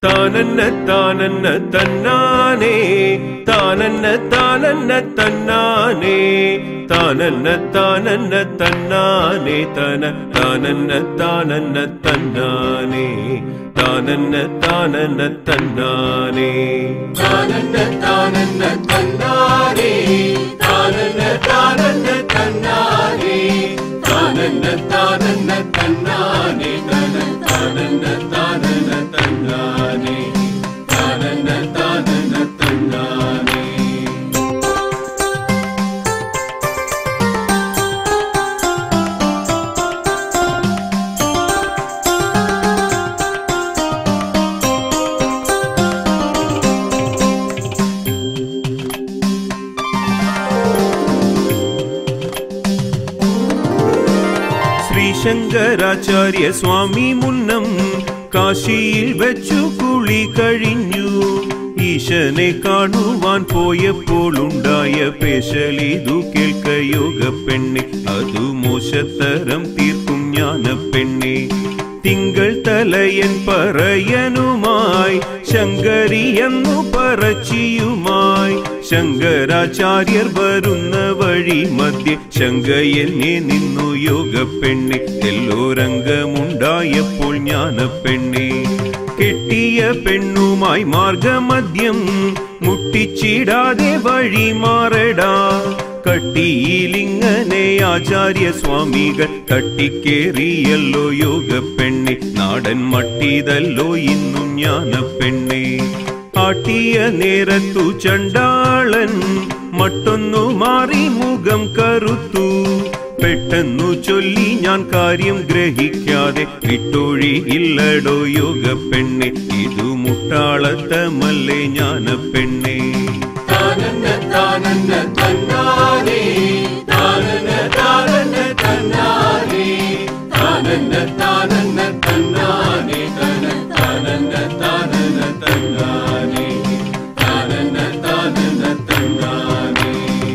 താനന്ന താനന്ന തന്നാനേ താനന്ന താനന്ന തന്നാനേ താനന്ന താനന്ന തന്നാനേ തന താനന്ന താനന്ന തന്നാനേ താനന്ന താനന്ന തന്നാനേ താനന്ന താനന്ന തന്നാനേ താനന്ന താനന്ന തന്നാനേ താനന്ന താനന്ന തന്നാനേ തന താനന്ന താനന്ന തന്നാനേ താനന്ന താനന്ന തന്നാനേ ശ്രീശങ്കരാചാര്യ സ്വാമി മുന്നം കാശിയിൽ വെച്ചു കുളി കഴിഞ്ഞു ഈശനെ കാണുവാൻ പോയപ്പോൾ ഉണ്ടായ പേശലിതു കേൾക്ക യോഗ പെണ്ണെ അതു മോശത്തരം തീർക്കും ജ്ഞാന പെണ്ണെ തിങ്കൾ തലയൻ പറയനുമായി ശങ്കരിയെന്നു പറച്ചിയുമായി ശങ്കരാചാര്യർ വരുന്ന വഴി മധ്യ ശങ്കയനെ നിന്നു യോഗ പെണ്ണെ എല്ലോരംഗമുണ്ടായപ്പോൾ ജ്ഞാന പെണ്ണെ കെട്ടിയ പെണ്ണുമായി മാർഗമദ്യം മുട്ടിച്ചിടാതെ വഴി മാറടാ കട്ടിയിലിങ്ങനെ ആചാര്യ സ്വാമികൾ കട്ടിക്കേറിയല്ലോ യോഗ പെണ്ണെ നാടൻ മട്ടിതല്ലോ ഇന്നും ജ്ഞാന പെണ്ണെ ആട്ടിയ നേരത്തു ചണ്ടാളൻ മട്ടൊന്നു മാറി മുഖം കറുത്തു പെട്ടെന്നു ചൊല്ലി ഞാൻ കാര്യം ഗ്രഹിക്കാതെ വിട്ടൊഴിയില്ലടോ യോഗ പെണ്ണെ ഇതു മുട്ടാളത്തമല്ലേ ജ്ഞാന പെണ്ണെ താനന്ന താനന്ന തന്നാനേ താനന്ന താനന്ന തന്നാനേ താനന്ന താനന്ന തന്നാനേ തന താനന്ന താനന്ന തന്നാനേ താനന്ന താനന്ന തന്നാനേ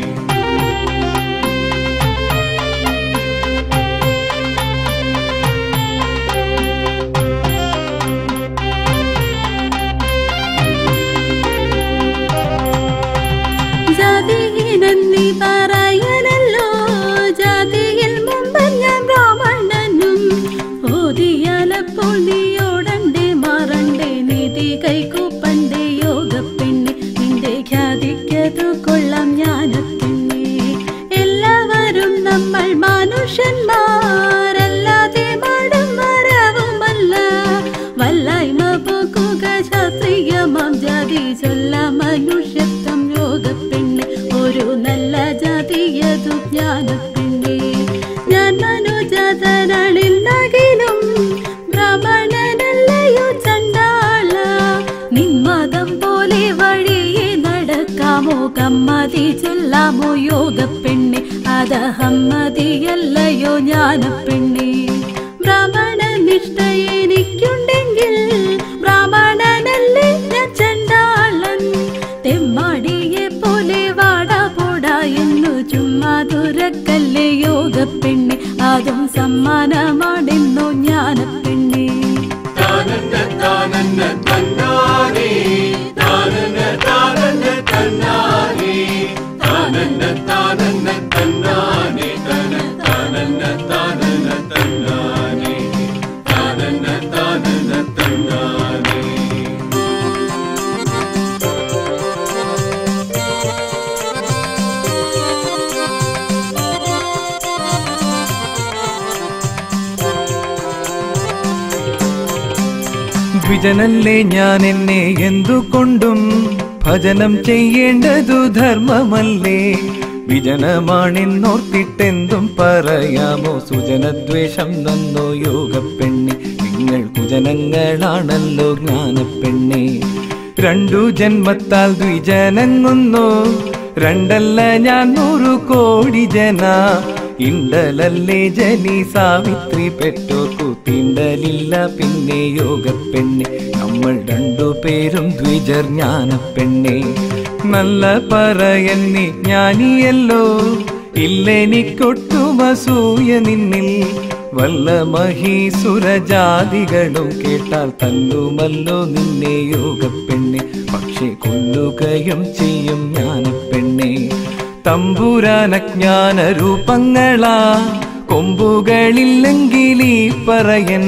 ജാതിയിനെന്നി പറയാനല്ലോ ജാതിയിൽ മുമ്പ് ഞാൻ ബ്രാഹ്മണനും ഓതിയാലപ്പോൾ നീയോടണ്ടേ മാറണ്ടേ നീതി കൈകൂപ്പണ്ടേ യോഗപ്പെണ്ണെ നിന്റെ ഖ്യാതിക്കതു കൊള്ളാം ജ്ഞാനപ്പെണ്ണെ എല്ലാവരും നമ്മൾ മനുഷ്യന്മാരല്ലാതെ മാടും മരവുമല്ല വല്ലായ്മ പോക്കുക ശാസ്ത്രീയമാം ജാതി ചൊല്ല മനുഷ്യത്വം യോഗപ്പെണ്ണെ ഒരു നല്ല ജാതിയതു ജ്ഞാനപ്പെണ്ണെ ഞാൻ മനോജാതനാണെന്നകിലും ബ്രാഹ്മണനല്ലയോ ചണ്ടാള നിന്മതം പോലെ വഴിയെ നടക്കാമോ കമ്മതി ചൊല്ലാമോ യോഗപ്പെണ്ണെ അതഹമ്മതിയല്ലയോ ജ്ഞാനപ്പെണ്ണെ ബ്രാഹ്മണ നിഷ്ഠ എനിക്കുണ്ടെങ്കിൽ ബ്രാഹ്മണനല്ലേ ഞാൻ ചണ്ടാളൻ തെമ്മാടിയെ പോലെ വാടാ പോടാ എന്നു ചുമ്മാ തുറക്കല്ലേ യോഗപ്പെണ്ണെ അതും സമ്മാനമാണെന്നോ ജ്ഞാനപ്പെണ്ണെ താനന്ന താനന്ന തന്നാനേ താനന്ന താനന്ന തന്നാനേ താനന്ന താനന്ന തന്നാനേ തന താനന്ന താനന്ന തന്നാനേ താനന്ന താനന്ന തന്നാനേ ദ്വിജനല്ലേ ഞാൻ എന്നെ എന്തുകൊണ്ടും ഭജനം ചെയ്യേണ്ടതു ധർമ്മമല്ലേ വിജനമാണെന്നോർത്തിട്ടെന്തും പറയാമോ സുജനദ്വേഷം നന്നോ യോഗപ്പെണ്ണെ നിങ്ങൾ കുജനങ്ങളാണല്ലോ ജ്ഞാനപ്പെണ്ണെ രണ്ടു ജന്മത്താൽ ദ്വിജനങ്ങുന്നു രണ്ടല്ല ഞാൻ നൂറു കോടി ജന ഇണ്ടലല്ലേ ജനി സാവിത്രി പെറ്റോർക്കു തീണ്ടലില്ല പിന്നെ യോഗപ്പെണ്ണെ നമ്മൾ രണ്ടുപേരും ദ്വിജർ ജ്ഞാനപ്പെണ്ണെ നല്ല പറയന്നി ജ്ഞാനിയല്ലോ ഇല്ലെനിക്കൊട്ടും അസൂയ നിന്നിൽ വല്ല മഹീസുരജാതികളും കേട്ടാൽ തല്ലുമല്ലോ നിന്നെ യോഗപ്പെണ്ണെ പക്ഷേ കൊല്ലുകയും ചെയ്യും ജ്ഞാനപ്പെണ്ണെ തമ്പുരാനജ്ഞാന രൂപങ്ങളാ കൊമ്പുകളില്ലെങ്കിൽ ഈ പറയൻ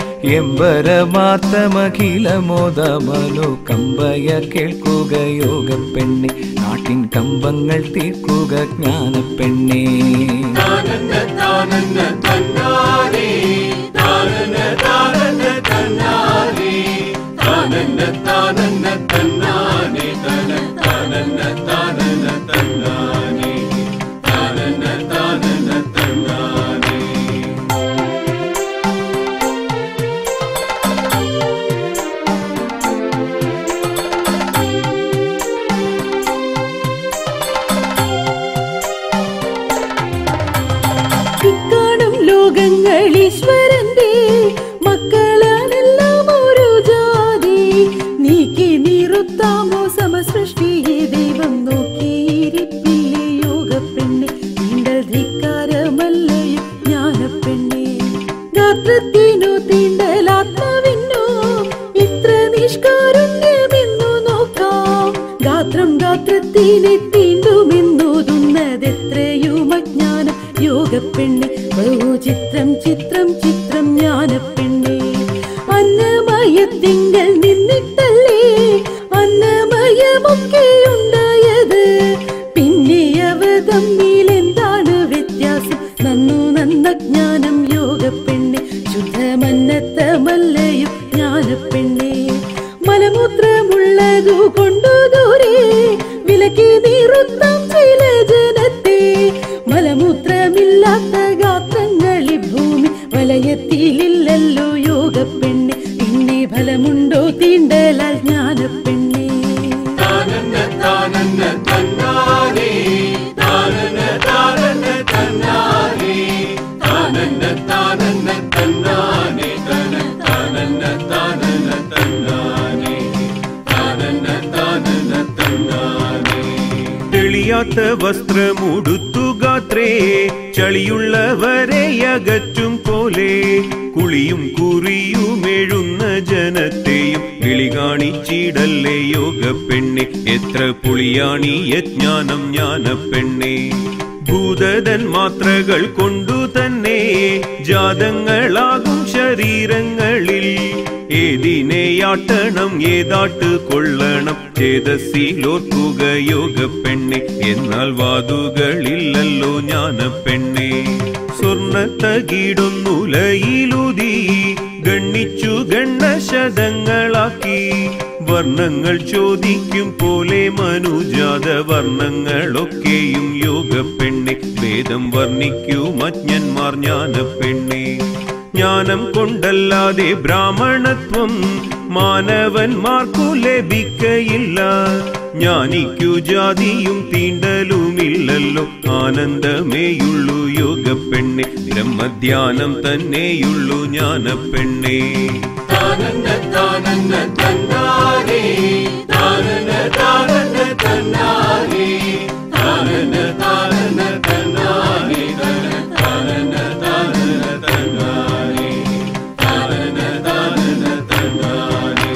എമ്പരമാത്തമഖിലമോദമനു കമ്പയ കേൾക്കുക യോഗപ്പെണ്ണെ നാട്ടിൻ കമ്പങ്ങൾ തീർക്കുക ജ്ഞാനപ്പെണ്ണേ താനന്ന താനന്ന തന്നാനേ താനന്ന താനന്ന തന്നാനേ താനന്ന താനന്ന തന്നാനേ തന താനന്ന താനന്ന തന്നാനേ താനന്ന താനന്ന തന്നാനേ ഇക്കാണും ലോകങ്ങൾ ഈശ്വരന്റെ മക്കളാണെല്ലാം ഒരു ജാതി നീക്കി നിറുത്താമോ സമസൃഷ്ടിയെ ദൈവം നോക്കിയിരിപ്പില്ലേ യോഗപ്പെണ്ണെ തീണ്ടൽ ധിക്കാരമല്ലയോ ജ്ഞാനപ്പെണ്ണെ ഗാത്രത്തിനു തീണ്ടലാത്മാവിനോ ഇത്ര നിഷ്കാരുണ്യമെന്നു നോക്കാം ഗാത്രം ഗാത്രത്തിനെ തീണ്ടുമെന്നോതുന്നതെത്രയും അജ്ഞാനം യോഗപ്പെണ്ണെ ബഹുചിത്രം ചിത്രം ചിത്രം ജ്ഞാനപ്പെണ്ണെ അന്നമയത്തിങ്കൽ നിന്നിട്ടല്ലേ അന്നമയമൊക്കെ ഉണ്ടായത് പിന്നെ അവ തമ്മിൽ എന്താണ് വ്യത്യാസം നന്നു നന്ന ജ്ഞാനം യോഗപ്പെണ്ണെ ശുദ്ധമന്നത്തമല്ലയോ ജ്ഞാനപ്പെണ്ണെ മലമൂത്രമുള്ളതു കൊണ്ടു ദൂരെ വിലക്കി നീറുത്താം ചില ജനത്തെ മലമൂത്രമില്ലാത്ത ഗാത്രങ്ങളി ഭൂമി വലയത്തിലില്ലല്ലോ യോഗപ്പെണ്ണെ പിന്നെ ഫലമുണ്ടോ തീണ്ടലാൽ ജ്ഞാനപ്പെണ്ണെ താനന്ന താനന്ന തന്നാനേ താനന്ന താനന്ന തന്നാനേ താനന്ന താനന്ന തന്നാനേ തന താനന്ന താനന്ന തന്നാനേ താനന്ന താനന്ന തന്നാനേ തെളിയാത്ത വസ്ത്രമുടുത്തു ഗാത്രേ ചളിയുള്ളവരെ അകറ്റും പോലെ കുളിയും കുറിയും എഴുന്ന ജനത്തെയും വിളി കാണിച്ചിടല്ലേ യോഗ പെണ്ണെ എത്ര പുളിയാണി യജ്ഞാനം ജ്ഞാന പെണ്ണെ ഭൂതതൻ മാത്രകൾ കൊണ്ടു തന്നെ ജാതങ്ങളാകും ശരീരങ്ങളിൽ ഏതിനെയാട്ടണം ഏതാട്ട് കൊള്ളണം ചേതസ്സിലോർക്കുക യോഗ പെണ്ണെ എന്നാൽ വാതുകളില്ലല്ലോ ജ്ഞാന പെണ്ണെ സ്വർണ്ണ തകിടൊന്നുലയിലുതി ഗണ്ണിച്ചു ഗണ്ണശതങ്ങളാക്കി വർണ്ണങ്ങൾ ചോദിക്കും പോലെ മനുജാത വർണ്ണങ്ങളൊക്കെയും യോഗ പെണ്ണെ വേദം വർണ്ണിക്കും അജ്ഞന്മാർ ജ്ഞാന പെണ്ണെ ജ്ഞാനം കൊണ്ടല്ലാതെ ബ്രാഹ്മണത്വം മാനവന്മാർക്കു ലഭിക്കയില്ല ജ്ഞാനിക്കു ജാതിയും തീണ്ടലുമില്ലല്ലോ ആനന്ദമേയുള്ളൂ യോഗ പെണ്ണെ ബ്രഹ്മധ്യാനം തന്നെയുള്ളൂ ജ്ഞാന പെണ്ണെ താനന്ന താനന്ന തന്നാനേ താനന്ന താനന്ന തന്നാനേ താനന്ന താനന്ന തന്നാനേ തന താനന്ന താനന്ന തന്നാനേ താനന്ന താനന്ന തന്നാനേ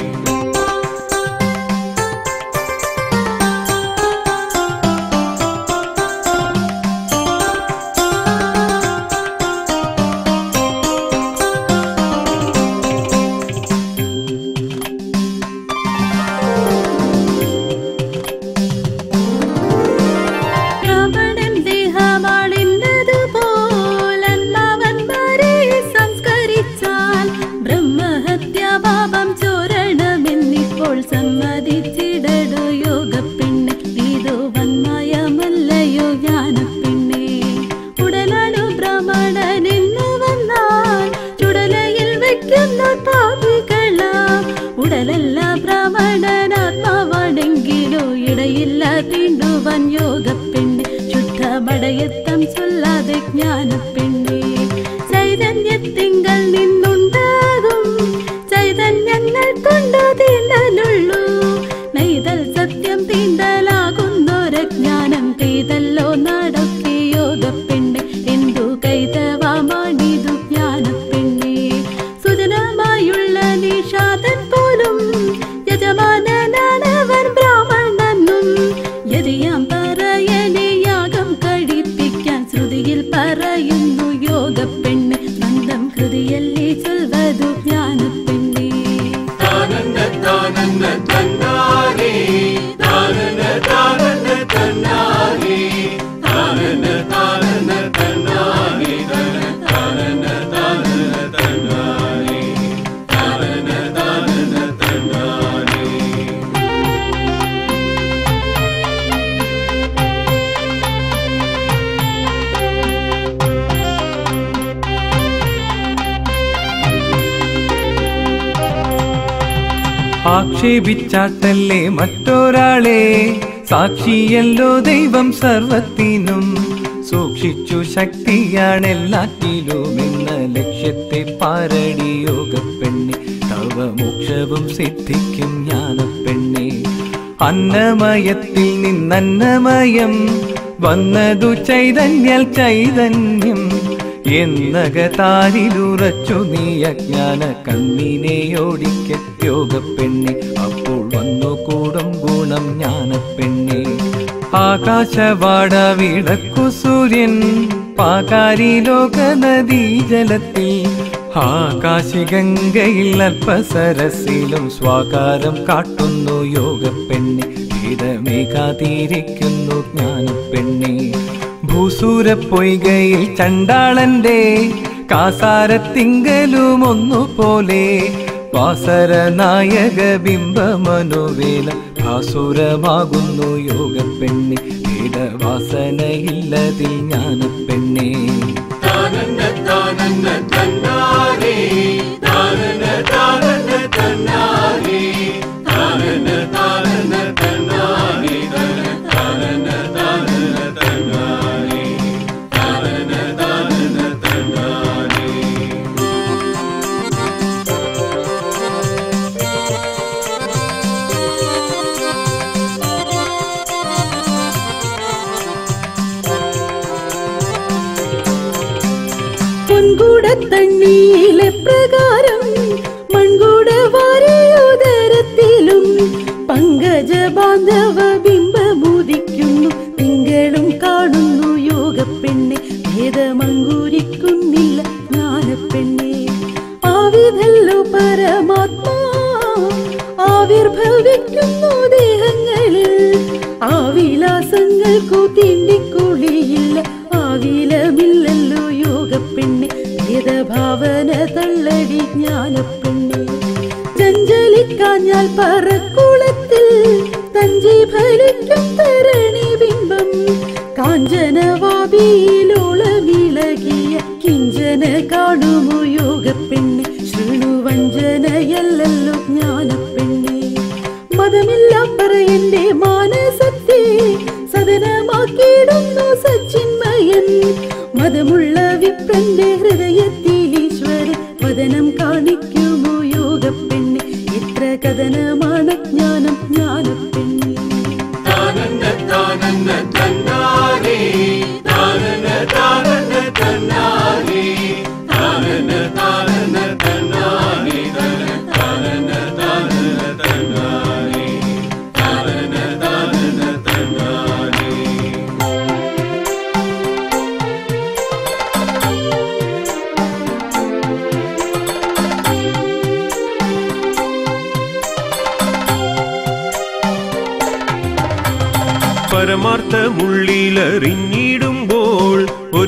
രാവണൻ ദേഹമാളിന്നത് പോലന്മാവന്മാരെ സംസ്കരിച്ചാൽ ബ്രഹ്മഹത്യാപാപം ചോരണമെന്നിപ്പോൾ സമ്മതിച്ചിടടു യോഗപ്പെണ്ണെ ഇതു വന്മയമല്ലയോ ജ്ഞാനപ്പെണ്ണെ ഉടലാണു ബ്രാഹ്മണനെന്ന് വന്നാൽ ചുടലയിൽ വെക്കുന്ന പാപികളാം ഉടലല്ല ബ്രാഹ്മണനാത്മാവാണെങ്കിലോ ഇടയില്ല തീണ്ടുവാൻ യോഗപ്പെണ്ണെ ശുദ്ധമടയത്തം ചൊല്ലാതെ ജ്ഞാനപ്പെണ്ണെ ചൈതന്യത്തിങ്കൽ നിന്നുണ്ടാകും ചൈതന്യങ്ങൾ കൊണ്ടു തീണ്ടലുള്ളൂ നെയ്തൽ സത്യം തീണ്ടലാകുന്നൊരജ്ഞാനം ചെയ്തല്ലോ നടക്കെ യോഗപ്പെണ്ണെ എന്തു കൈതവാമാണിതു ആക്ഷേപിച്ചാട്ടല്ലേ മറ്റൊരാളെ സാക്ഷിയല്ലോ ദൈവം സർവത്തിനും സൂക്ഷിച്ചു ശക്തിയാണെല്ലാറ്റിലും എന്ന ലക്ഷ്യത്തെ പാരടി യോഗപ്പെണ്ണെ തവ മോക്ഷവും സിദ്ധിക്കും ജ്ഞാനപ്പെണ്ണെ അന്നമയത്തിൽ നിന്നന്നമയം വന്നതു ചൈതന്യൽ ചൈതന്യം എന്നകതാരിലുറച്ചു നീ അജ്ഞാന കണ്ണിനെ ഓടിക്ക യോഗപ്പെണ്ണെ അപ്പോൾ വന്നു കൂടും ഗുണം ജ്ഞാനപ്പെണ്ണെ ആകാശവാട വിളക്കു സൂര്യൻ പാകാരി ലോക നദീ ജലത്തിൽ ആകാശിഗംഗയിൽ അല്പസരസിലും സ്വാകാരം കാട്ടുന്നു യോഗപ്പെണ്ണെ ഭേദമേകാതിരിക്കുന്നു ജ്ഞാനപ്പെണ്ണെ ഭൂസൂര പൊയ്കയിൽ ചണ്ടാളന്റെ കാസാരത്തിങ്കലും ഒന്നുപോലെ വാസര നായക ബിംബമനുവേല ഭാസുരമാകുന്നു യോഗപ്പെണ്ണെ ഭേദവാസനയില്ലതിൽ ജ്ഞാനപ്പെണ്ണെ താനന്ന താനന്ന തന്നാരേ താനന താനന തന്നാരേ താനന താനന തന്നാരേ താനന താനന തന്നാരേ താനന താനന തന്നാരേ പൊൻകൂടത്തണ്ണിയിലെ പ്രകാരം മൺകൂട വാരയുദരത്തിലും പങ്കജ ബാന്ധവ ബിംബമുദിക്കുന്നു തിങ്കളും കാണുന്നു യോഗപ്പെണ്ണെ ഭേദമങ്കൂരിക്കുന്നില്ല ജ്ഞാനപ്പെണ്ണെ ആവിധല്ലോ പരമാത്മാ ആവിർഭവിക്കുന്നു ദേഹങ്ങളിൽ ആവിലാസങ്ങൾക്കു തിണ്ടിക്കുളിയില്ല ആവിലമില്ലല്ലോ യോഗപ്പെണ്ണെ ഭേദഭാവന തള്ളടി ജ്ഞാനപ്പെണ്ണെ ചഞ്ചലിക്കാഞ്ഞാൽ പറക്കുളത്തിൽ തഞ്ചി ഫലിക്കും തരണി ബിംബം കാഞ്ചനവാപിയിലോളമിളകിയ കിഞ്ചന കാണുമോ യോഗപ്പെണ്ണെ ശൃണുവഞ്ചനയല്ലല്ലോ ജ്ഞാനപ്പെണ്ണെ മതമില്ല പറയന്റെ മാനസത്തെ സദനമാക്കിയിടുന്നു സച്ചിന്മയൻ മതമുള്ള വിപ്രന്റെ ഹൃദയത്തിൽ ഈശ്വരൻ വദനം കാണിക്കുമോ യോഗപ്പെണ്ണെ ഇത്ര കഥനമാണ് ജ്ഞാനം ജ്ഞാനപ്പെണ്ണെ താനന്ന താനന്ന തന്നാരേ താനന താനന തന്നാരേ താനന താനന തന്നാരേ താനന താനന തന്നാരേ താനന താനന തന്നാരേ പരമാർത്ഥമുള്ളിലറിഞ്ഞിടുമ്പോൾ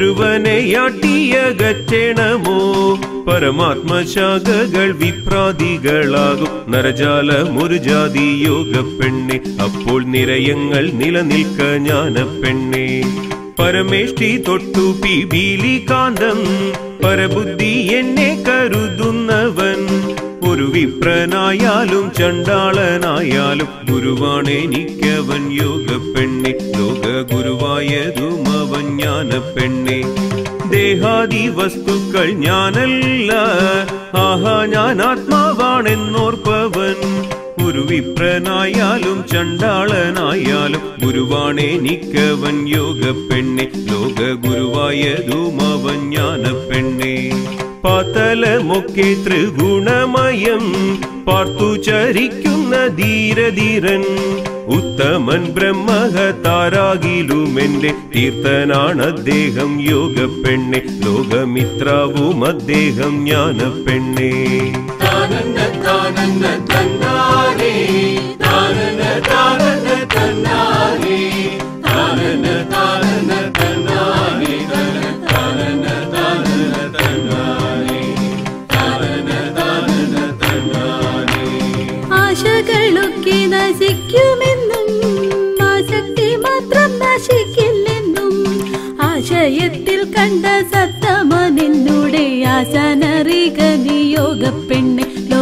ഒരുവനെയാട്ടിയകറ്റണമോ പരമാത്മശാഖകൾ വിപ്രാതികളാകും നരജാലമൊരു ജാതി യോഗ പെണ്ണെ അപ്പോൾ നിരയങ്ങൾ നിലനിൽക്ക ജ്ഞാന പെണ്ണെ പരമേഷ്ടി തൊട്ടു പിബീലികാന്തം പരബുദ്ധി എന്നെ കരുതുന്നവൻ ഒരു വിപ്രനായാലും ചണ്ടാളനായാലും ഗുരുവാണെനിക്കവൻ യോഗ പെണ്ണെ ലോക ഗുരുവായതും അവൻ ജ്ഞാന പെണ്ണെ ദേഹാദി വസ്തുക്കൾ ഞാനല്ല ആഹാ ഞാൻ ആത്മാവാണെന്നോർപ്പവൻ ഒരു വിപ്രനായാലും ചണ്ടാളനായാലും ഗുരുവാണെനിക്കവൻ യോഗ പെണ്ണെ ലോക ഗുരുവായതും അവൻ ജ്ഞാന പെണ്ണെ പാതലമൊക്കെ ത്രിഗുണമയം പാർത്തു ചരിക്കുന്ന ധീരധീരൻ ഉത്തമൻ ബ്രഹ്മഹതാരാകിലും എന്റെ തീർത്ഥനാണ് അദ്ദേഹം യോഗ പെണ്ണെ ലോകമിത്രാവും അദ്ദേഹം ജ്ഞാന പെണ്ണെ താനന്ന താനന്ന തന്നാരേ താനന താനന തന്നാരേ താനന താനന തന്നാരേ താനന താനന തന്നാരേ താനന താനന തന്നാരേ ആശകളൊക്കെ നശിക്കുമെന്നും ആസക്തി മാത്രം നശിക്കില്ലെന്നും ആശയത്തിൽ കണ്ട സത്തമ നിന്നുടെ ആശാനറിക നിയോഗ പെണ്ണെ ലോക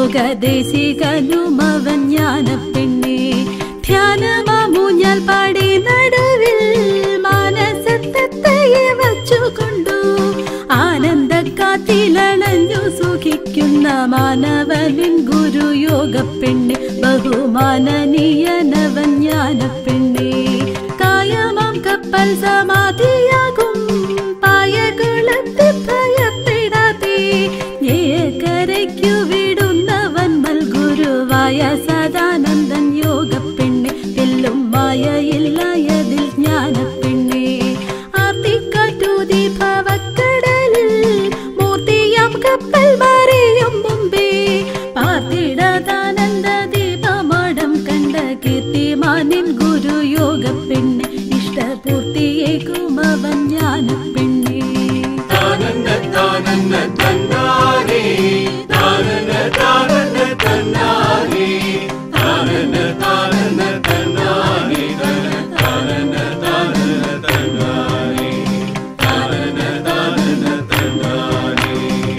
ലോകദേശികനുമവൻ ജ്ഞാനപ്പെണ്ണേ ധ്യാനമാമൂഞ്ഞാൽ പാടി നടുവിൽ മാനസത്തയെ വച്ചുകൊണ്ടു ആനന്ദക്കാറ്റിലണഞ്ഞു സുഖിക്കുന്ന മാനവനിൻ ഗുരു യോഗപ്പെണ്ണെ ബഹുമാനനീയനവൻ ജ്ഞാനപ്പെണ്ണെ കായമാം കപ്പൽ സമാധിയാകും പായകുളത്തെ ഭയപ്പെടാതെ കരയ്ക്കു വിടുന്നവൻ മൽ ഗുരുവായ സദാനന്ദൻ യോഗപ്പെണ്ണെ എല്ലും മായയില്ലായതിൽ ജ്ഞാനപ്പെണ്ണെ ആർത്തിക്കാറ്റൂതി ഭവക്കടലിൽ മൂർത്തിയാം കപ്പൽ മറിയും മുമ്പേ പാർത്തിടാതാനന്ദ ദീപമാടം കണ്ട കീർത്തിമാനിൻ ഗുരു യോഗപ്പെണ്ണെ ഇഷ്ടപൂർത്തിയേകുമവൻ ജ്ഞാനപ്പെണ്ണെ താനന്ന താനന്ന തന്നാനേ താനന്ന താനന്ന തന്നാനേ താനന്ന താനന്ന തന്നാനേ താനന്ന താനന്ന തന്നാനേ താനന്ന താനന്ന തന്നാനേ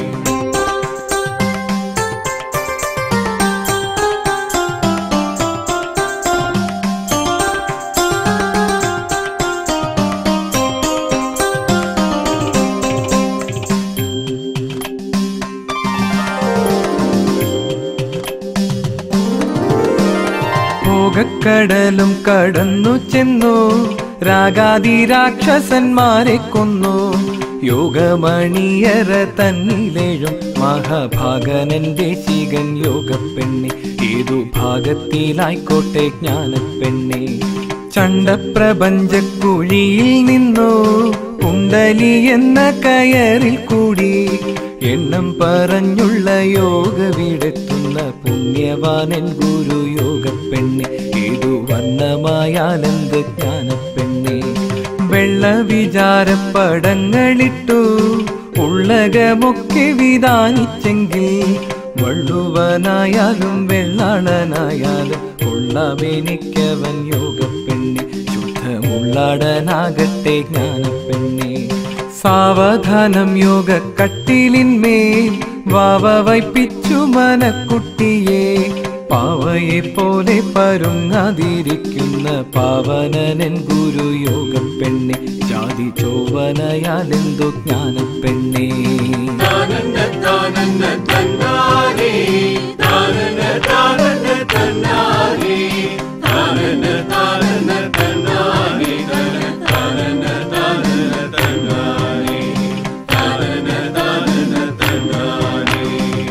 ഭോഗക്കടലും കടന്നു ചെന്നു രാഗാതി രാക്ഷസന്മാരെ കൊന്നു യോഗമണിയറ തന്നിലേഴും മഹാഭാഗനന്റെ ശീകൻ യോഗപ്പെണ്ണെ ഏതു ഭാഗത്തിലായിക്കോട്ടെ ജ്ഞാനപ്പെണ്ണെ ചണ്ടപ്രപഞ്ചക്കുഴിയിൽ നിന്നു കുണ്ടലി എന്ന കയറിൽ കൂടി എണ്ണം പറഞ്ഞുള്ള യോഗവിടെത്തുന്ന പുണ്യവാനൻ ഗുരു യോഗപ്പെണ്ണെ ഏതു വർണ്ണമായാലെന്ത് ജ്ഞാനപ്പെണ്ണെ വെള്ള വിചാരപ്പടങ്ങളിട്ടു ഉള്ളകമൊക്കെ വിധാനിച്ചെങ്കിൽ വള്ളുവനായാലും വെള്ളാളനായാലും കൊള്ളാമെനിക്കവൻ യോഗപ്പെണ്ണെ ശുദ്ധമുള്ളടനാകട്ടെ ജ്ഞാനപ്പെണ്ണെ സാവധാനം യോഗ കട്ടിലിന്മേൽ വാവ വൈപ്പിച്ചു മനക്കുട്ടിയെ പാവയെ പോലെ പരുങ്ങാതിരിക്കുന്ന പാവനനൻ ഗുരു യോഗപ്പെണ്ണെ ജാതി ചോവനയാലെന്തോ ജ്ഞാനപ്പെണ്ണേ താനന്ന താനന്ന തന്നാനേ താനന്ന താനന്ന തന്നാനേ താനന്ന താനന്ന തന്നാനേ താനന്ന താനന്ന തന്നാനേ താനന്ന താനന്ന തന്നാനേ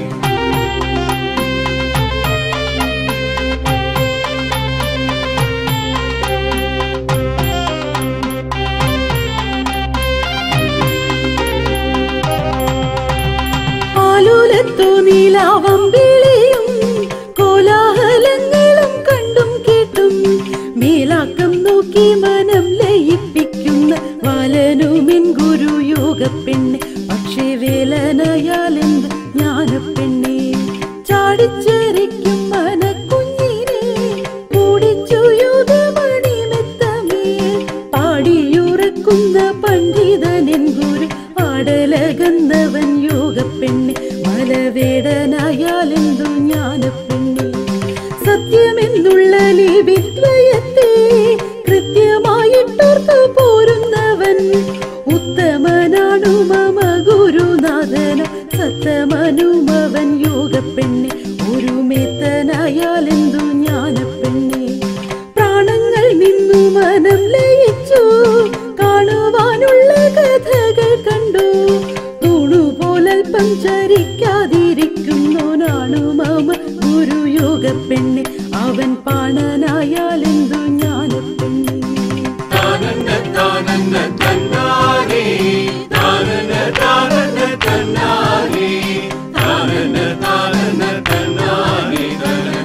ആലുലത്തു നീലാവമ്പിളിയും കോലാഹലങ്ങളും കണ്ടും കേട്ടും മേലാക്കം നോക്കി മനം ലയിപ്പിക്കുന്ന വാലനുമിൻ ഗുരു യോഗപ്പെണ്ണെ പക്ഷേ വേലനയാലെന്ത് ജ്ഞാനപ്പെണ്ണെ ചാടിച്ചരിക്കും മനക്കുഞ്ഞിനെ കൂടിച്ചുയുധമണിമെത്തമേൽ പാടിയുറക്കുന്ന പണ്ഡിതനെൻ ഗുരു ആടലകന്നവൻ യോഗപ്പെണ്ണെ മലവേടനായാലെന്തു ജ്ഞാനപ്പെണ്ണെ സത്യമെന്നുള്ള ലിപിദ്വയത്തെ കൃത്യമായിട്ടോർത്തു പോരുന്നവൻ ഉത്തമനാണു മമ ഗുരുനാഥന സത്തമനുമവൻ യോഗപ്പെണ്ണെ ഒരു മേത്തനായാലെന്തു ജ്ഞാനപ്പെണ്ണെ പ്രാണങ്ങൾ നിന്നു മനം ലയിച്ചു കാണുവാനുള്ള കഥകൾ കണ്ടു തൂണുപോലൽപ്പം ചരിക്കാതിരിക്കുന്നോനാണു മമ ഗുരു യോഗപ്പെണ്ണെ അവൻ പാണനായാലെന്തു ജ്ഞാനപ്പെണ്ണെ താനന്ന താനന്ന തന്നാനേ താനന്ന താനന്ന തന്നാനേ താനന്ന താനന്ന തന്നാനേ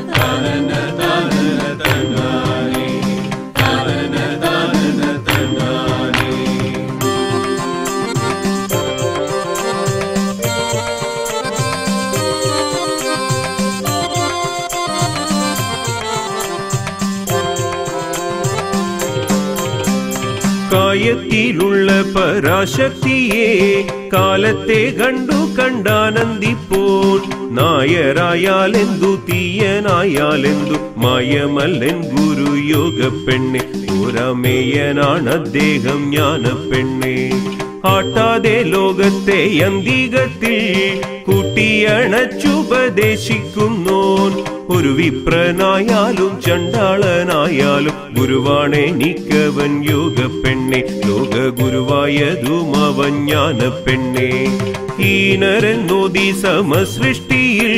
കായത്തിലുള്ള പരാശക്തിയെ കാലത്തെ കണ്ടു കണ്ടാനന്ദിപ്പോൾ നായരായാലെന്തു തീയനായാലെന്തു മായമല്ലൻ ഗുരു യോഗ പെണ്ണെ പുരമേയനാണ് അദ്ദേഹം ജ്ഞാന പെണ്ണെ ആട്ടാതെ ലോകത്തെ അന്തികത്തിൽ കൂട്ടിയണച്ചുപദേശിക്കുന്നോൻ ഒരു വിപ്രനായാലും ചണ്ടാളനായാലും ഗുരുവാണെ നിക്കവൻ യോഗ പെണ്ണെ ലോക ഗുരുവായതും അവൻ ജ്ഞാന പെണ്ണെ ഹീനരെന്നോതി സമസൃഷ്ടിയിൽ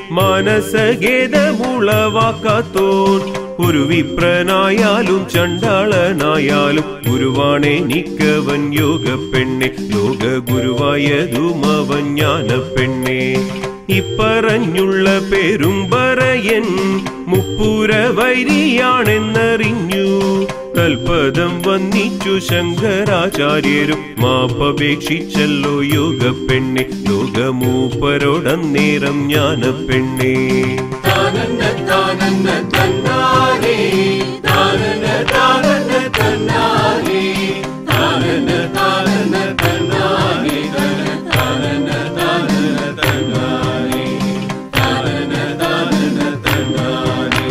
മാനസഗേതമുളവാക്കാത്തോൻ ഒരു വിപ്രനായാലും ചണ്ടാളനായാലും ഗുരുവാണെ നിക്കവൻ യോഗ പെണ്ണെ ലോക ഗുരുവായതും അവൻ ജ്ഞാന പെണ്ണെ ഇപ്പറഞ്ഞുള്ള പേരും പറയൻ മുപ്പൂര വൈരിയാണെന്നറിഞ്ഞു കൽപദം വന്നിച്ചു ശങ്കരാചാര്യരും മാപ്പപേക്ഷിച്ചല്ലോ യോഗ പെണ്ണെ ലോകമൂപ്പരോടന്നേരം ജ്ഞാന പെണ്ണെ താനന്ന താനന്ന തന്നാനേ താനന്ന താനന്ന തന്നാനേ താനന്ന താനന്ന തന്നാനേ താനന്ന താനന്ന തന്നാനേ താനന്ന താനന്ന തന്നാനേ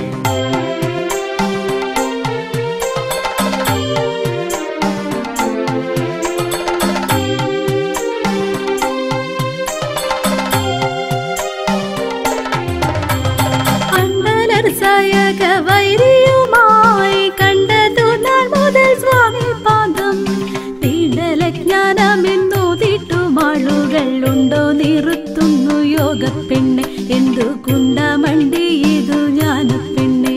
അണ്ടലർ സയക വൈരിയുമായി കണ്ടതു നാൾ മുതൽ സ്വാമി പാദം തീണ്ടലജ്ഞാനമെന്നോതിട്ടു മാളുകൾ ഉണ്ടോ നിർത്തുന്നു യോഗ പെണ്ണെ എന്തു കുണ്ടമണ്ടി ഇതു ജ്ഞാന പെണ്ണെ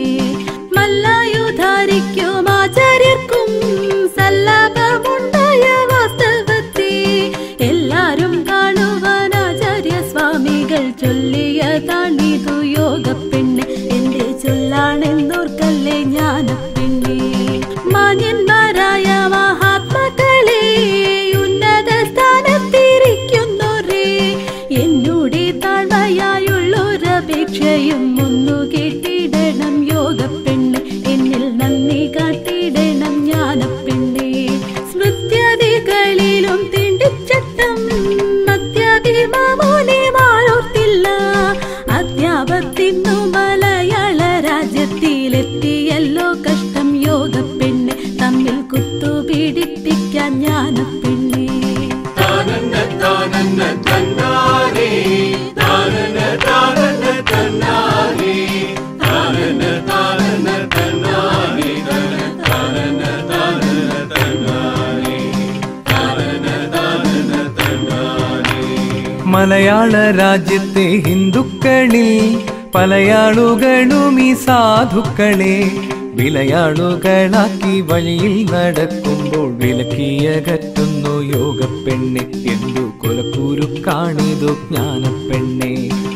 മല്ലായുധാരിക്കും ആചാര്യർക്കും സല്ലാപമുണ്ടായ വാസ്തവത്തെ എല്ലാരും കാണുവാൻ ആചാര്യ സ്വാമികൾ ചൊല്ലിയതാണിതു യോഗ പെണ്ണ് എന്റെ ചൊല്ലാണെന്നോർക്കല്ലേ ജ്ഞാന പെണ്ണെ മാന്യന്മാരായ മഹാത്മാക്കളെ ഉന്നത സ്ഥാനത്തിരിക്കുന്നോരേ എന്നോടെ താഴ്വയായുള്ളൊരപേക്ഷയും ഒന്നു കേട്ടിടണം യോഗ പെണ്ണ് എന്നിൽ നന്ദി കാട്ടിടണം ജ്ഞാന പെണ്ണെ സ്മൃത്യാദികളിലും തിണ്ടിച്ചട്ടം അത്യാഭിമാമോനെ മാറോർത്തില്ല അധ്യാപത്തിന്നു മലയാള രാജ്യത്തിലെത്തിയല്ലോ കഷ്ടം യോഗ പെണ്ണ് തമ്മിൽ കുത്തുപിടിപ്പിക്കാൻ ജ്ഞാന പെണ്ണെ താനന്ന താനന്ന തന്നാനേ താനന്ന താനന്ന തന്നാനേ താനന്ന താനന്ന തന്നാനേ താനന്ന താനന്ന തന്നാനേ താനന്ന താനന്ന തന്നാനേ മലയാള രാജ്യത്തെ ഹിന്ദുക്കളിൽ പലയാളുകളും ഈ സാധുക്കളെ വിലയാളുകളാക്കി വഴിയിൽ നടക്കുമ്പോൾ വിലക്കിയകറ്റുന്നു യോഗ പെണ്ണെ എന്തു കൊലക്കുരുക്കാണിതു ജ്ഞാനപ്പെണ്ണെ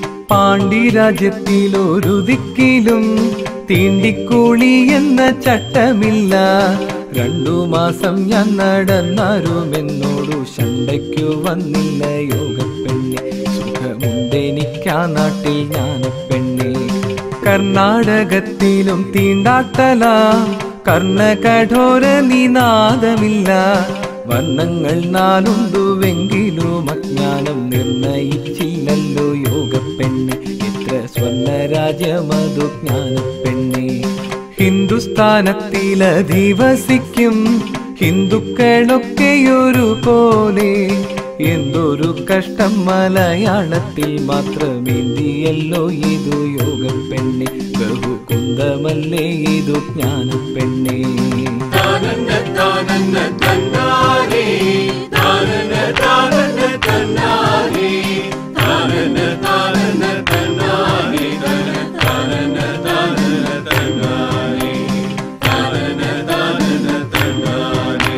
പാണ്ഡിരാജ്യത്തിലൊരു ദിക്കിലും തീണ്ടിക്കൂളി എന്ന ചട്ടമില്ല രണ്ടു മാസം ഞാൻ നടന്നാരുമെന്നോടു ശണ്ടയ്ക്കു വന്നില്ല യോഗ പെണ്ണെ സുഖമുണ്ടെനിക്കാ നാട്ടിൽ ഞാൻ പെണ്ണെ കർണാടകത്തിലും തീണ്ടാട്ടല കർണകഠോര നിനാദമില്ല വർണ്ണങ്ങൾ നാലുണ്ടുവെങ്കിലും അജ്ഞാനം നിർണയിച്ചില്ലല്ലോ യോഗ പെണ്ണെ എത്ര സ്വർണരാജ്യമതു ജ്ഞാനപ്പെണ്ണെ ഹിന്ദുസ്ഥാനത്തിലധിവസിക്കും ഹിന്ദുക്കളൊക്കെയൊരു പോലെ എന്തൊരു കഷ്ടം മലയാളത്തിൽ മാത്രമേന്തിയല്ലോ ഇതു യോഗ പെണ്ണെ ബഹുകുന്തമല്ലേ ഇതു ജ്ഞാനപ്പെണ്ണെ താനന്ന താനന്ന തന്നാനേ താനന്ന താനന്ന തന്നാനേ താനന്ന താനന്ന തന്നാനേ താനന്ന താനന്ന തന്നാനേ താനന്ന താനന്ന തന്നാനേ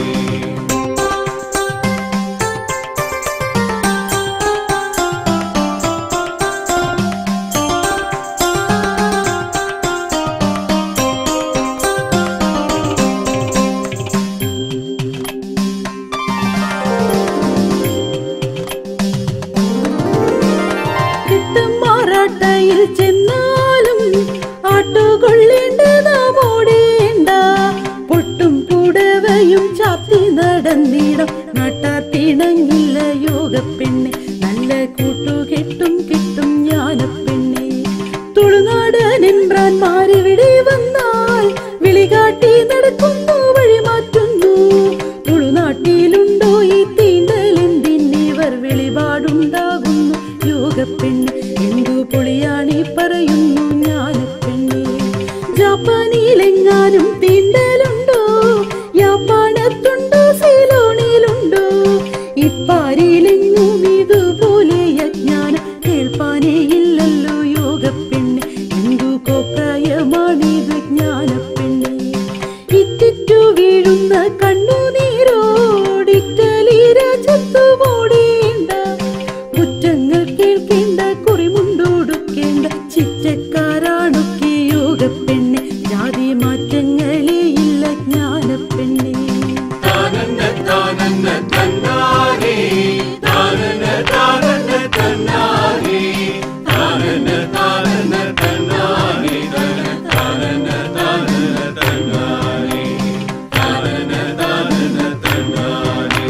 മാലയും ചാത്തി നടന്നിടം നാട്ടാത്തിണങ്ങില്ല യോഗപ്പെണ്ണെ നല്ല കൂട്ടുകെട്ടും കിട്ടും ജ്ഞാനപ്പെണ്ണെ തുളുനാടൻ എമ്പ്രാന്മാരിവിടെ വന്നാൽ വിളികാട്ടി നടക്കുന്നു വഴി മാറ്റുന്നു തുളുനാട്ടിലുണ്ടോ ഈ തീണ്ടലെന്തിന്നിവർ വെളിപാടുണ്ടാകുന്നു യോഗപ്പെണ്ണ് എന്തു പൊളിയാണി പറയുന്നു ജ്ഞാനപ്പെണ്ണെ ജാപ്പാനിലെങ്ങാനും തീണ്ടലുണ്ടോ യാപ്പാണത്തുണ്ടോ സീലോണിയിലുണ്ടോ ഇപ്പാരിയിലെങ്ങും ഇതുപോലെ യജ്ഞാനം കേൾപ്പാനേ ഇല്ലല്ലോ യോഗപ്പെണ്ണെ എന്തു കോപ്രായമാണിത് ജ്ഞാനപ്പെണ്ണെ ഇറ്റിറ്റു വീഴുന്ന കണ്ണുനീരോടിറ്റലി രാജ്യത്തു ഓടേണ്ട കുറ്റങ്ങൾ കേൾക്കേണ്ട കുറിമുണ്ടോടുക്കേണ്ട ചിറ്റക്കാരാണൊക്കെ യോഗപ്പെണ്ണെ ജാതി മാറ്റങ്ങളേ ഇല്ല ജ്ഞാനപ്പെണ്ണെ താനന്ന താനന്ന തന്നാരേ താനന്ന താനന്ന തന്നാരേ താനന്ന താനന്ന തന്നാരേ താനന്ന താനന്ന തന്നാരേ താനന്ന താനന്ന തന്നാരേ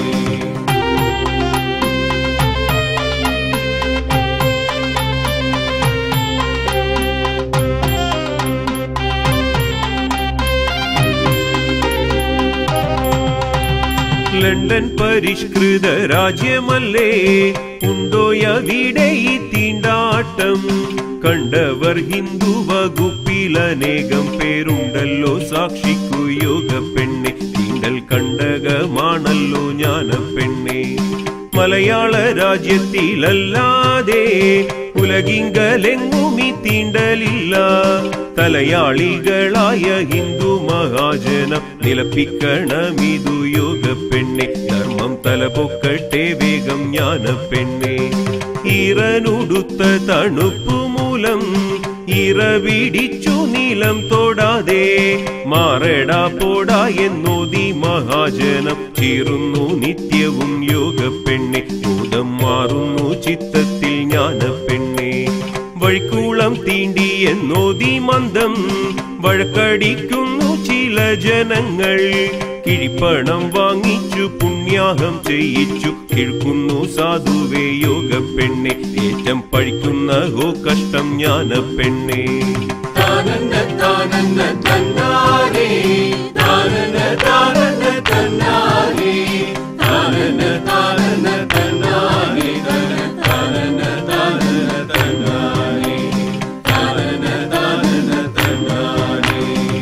ലണ്ടൻ പരിഷ്കൃത രാജ്യമല്ലേ ഉണ്ടോയവിടെ ഈ തീണ്ടാട്ടം കണ്ടവർ ഹിന്ദു വകുപ്പിൽ അനേകം പേരുണ്ടല്ലോ സാക്ഷിക്കു യോഗ പെണ്ണെ തീണ്ടൽ കണ്ടകമാണല്ലോ ജ്ഞാന പെണ്ണെ മലയാള രാജ്യത്തിലല്ലാതെ ഉലകിങ്കലെങ്ങും ഈ തീണ്ടലില്ല തലയാളികളായ ഹിന്ദു മഹാജനം നിലപ്പിക്കണമിതു യോഗ പെണ്ണെ ധർമ്മം തലപൊക്കട്ടെ വേഗം ജ്ഞാന പെണ്ണെ ഈറനുടുത്ത തണുപ്പു മൂലം ഇറവിടിച്ചു നീലം തൊടാതെ മാറടാ പോടാ എന്നോതി മഹാജനം ചീറുന്നു നിത്യവും യോഗ പെണ്ണെ ഭൂതം മാറുന്നു ചിത്തത്തിൽ ജ്ഞാന പെണ്ണെ വഴിക്കൂളം തീണ്ടി എന്നോതി മന്ദം വഴക്കടിക്കുന്നു ചില ജനങ്ങൾ കിഴിപ്പണം വാങ്ങിച്ചു പുണ്യാഹം ചെയ്യിച്ചു കിഴക്കുന്നു സാധുവേ യോഗ പെണ്ണെ ഏറ്റം പഴിക്കുന്ന ഹോ കഷ്ടം ജ്ഞാന പെണ്ണെ താനന്ന താനന്ന തന്നാരേ താനന്ന താനന്ന തന്നാരേ താനന്ന താനന്ന തന്നാരേ താനന്ന താനന്ന തന്നാരേ താനന്ന താനന്ന തന്നാരേ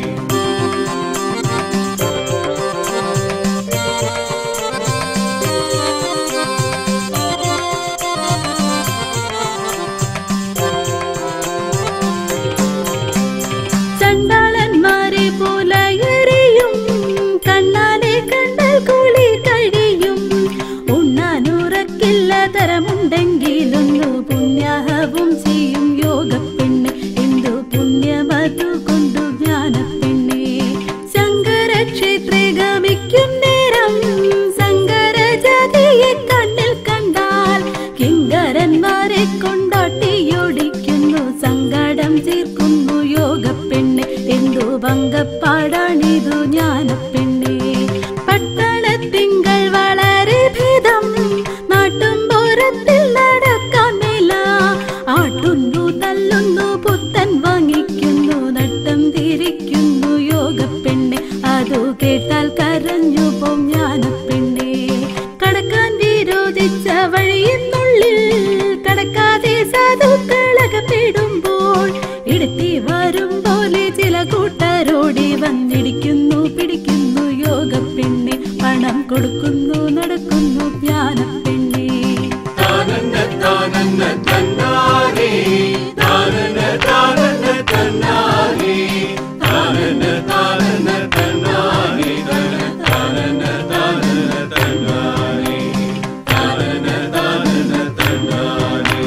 ചണ്ടാളന്മാരെ പോലെ എറിയും കണ്ണാനെ കണ്ടാൽ കൂളി കഴിയും ഉണ്ണാനുറക്കില്ല തരമുണ്ടെങ്കിലൊന്നു പുണ്യാഹവും ചെയ്യും യോഗപ്പെണ്ണ് എന്തു പുണ്യമതു കൊണ്ടു ജ്ഞാനപ്പെണ്ണെ ശങ്കര ക്ഷേത്രേ ഗമിക്കും നേരം ശങ്കര ജാതിയെ കണ്ണിൽ കണ്ടാൽ കിങ്കരന്മാരെ കൊണ്ടാട്ടിയൊടിക്കുന്നു സങ്കടം തീർക്കുന്നു യോഗപ്പെണ്ണ് എന്തു ഭംഗപ്പാടാണിതു ജ്ഞാനപ്പെണ്ണെ പട്ടണത്തിങ്കൾ വളരെ ഭേദം നാട്ടും പുറത്തിൽ നടക്കാൻ മേല ആട്ടുന്നു തല്ലുന്നു പുത്തൻ വാങ്ങിക്കുന്നു നട്ടം തിരിക്കുന്നു യോഗപ്പെണ്ണെ അതു കേട്ടാൽ കരഞ്ഞു പോം ജ്ഞാനപ്പെണ്ണെ കടക്കാൻ വിരോധിച്ച വഴിയിനുള്ളിൽ കടക്കാതെ സാധുക്കളകപ്പെടുമ്പോൾ ഇടുത്തി വരും പോലെ ചില കൂട്ടരോടി വന്നിടിക്കുന്നു പിടിക്കുന്നു യോഗപ്പെണ്ണെ പണം കൊടുക്കുന്നു നടക്കുന്നു ജ്ഞാനപ്പെണ്ണെ താനന്ന താനന്ന തന്നാരേ താനന്ന താനന്ന തന്നാരേ താനന്ന താനന്ന തന്നാരേ താനന്ന താനന്ന തന്നാരേ താനന്ന താനന്ന തന്നാരേ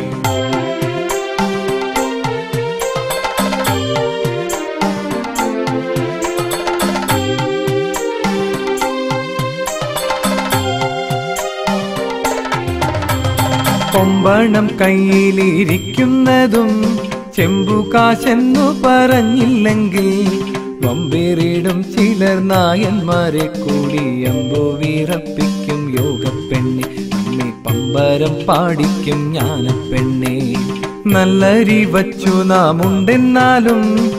കൊമ്പണം കയ്യിലിരിക്കുന്നതും ചെമ്പു കാശെന്നു പറഞ്ഞില്ലെങ്കിൽ വമ്പേറിടും ചിലർ നായന്മാരെ കൂടി അമ്പു വീറപ്പിക്കും യോഗപ്പെണ്ണെ നമ്മെ പമ്പരം പാടിക്കും ജ്ഞാനപ്പെണ്ണെ നല്ലരി വച്ചു നാം ഉണ്ടെന്നാലും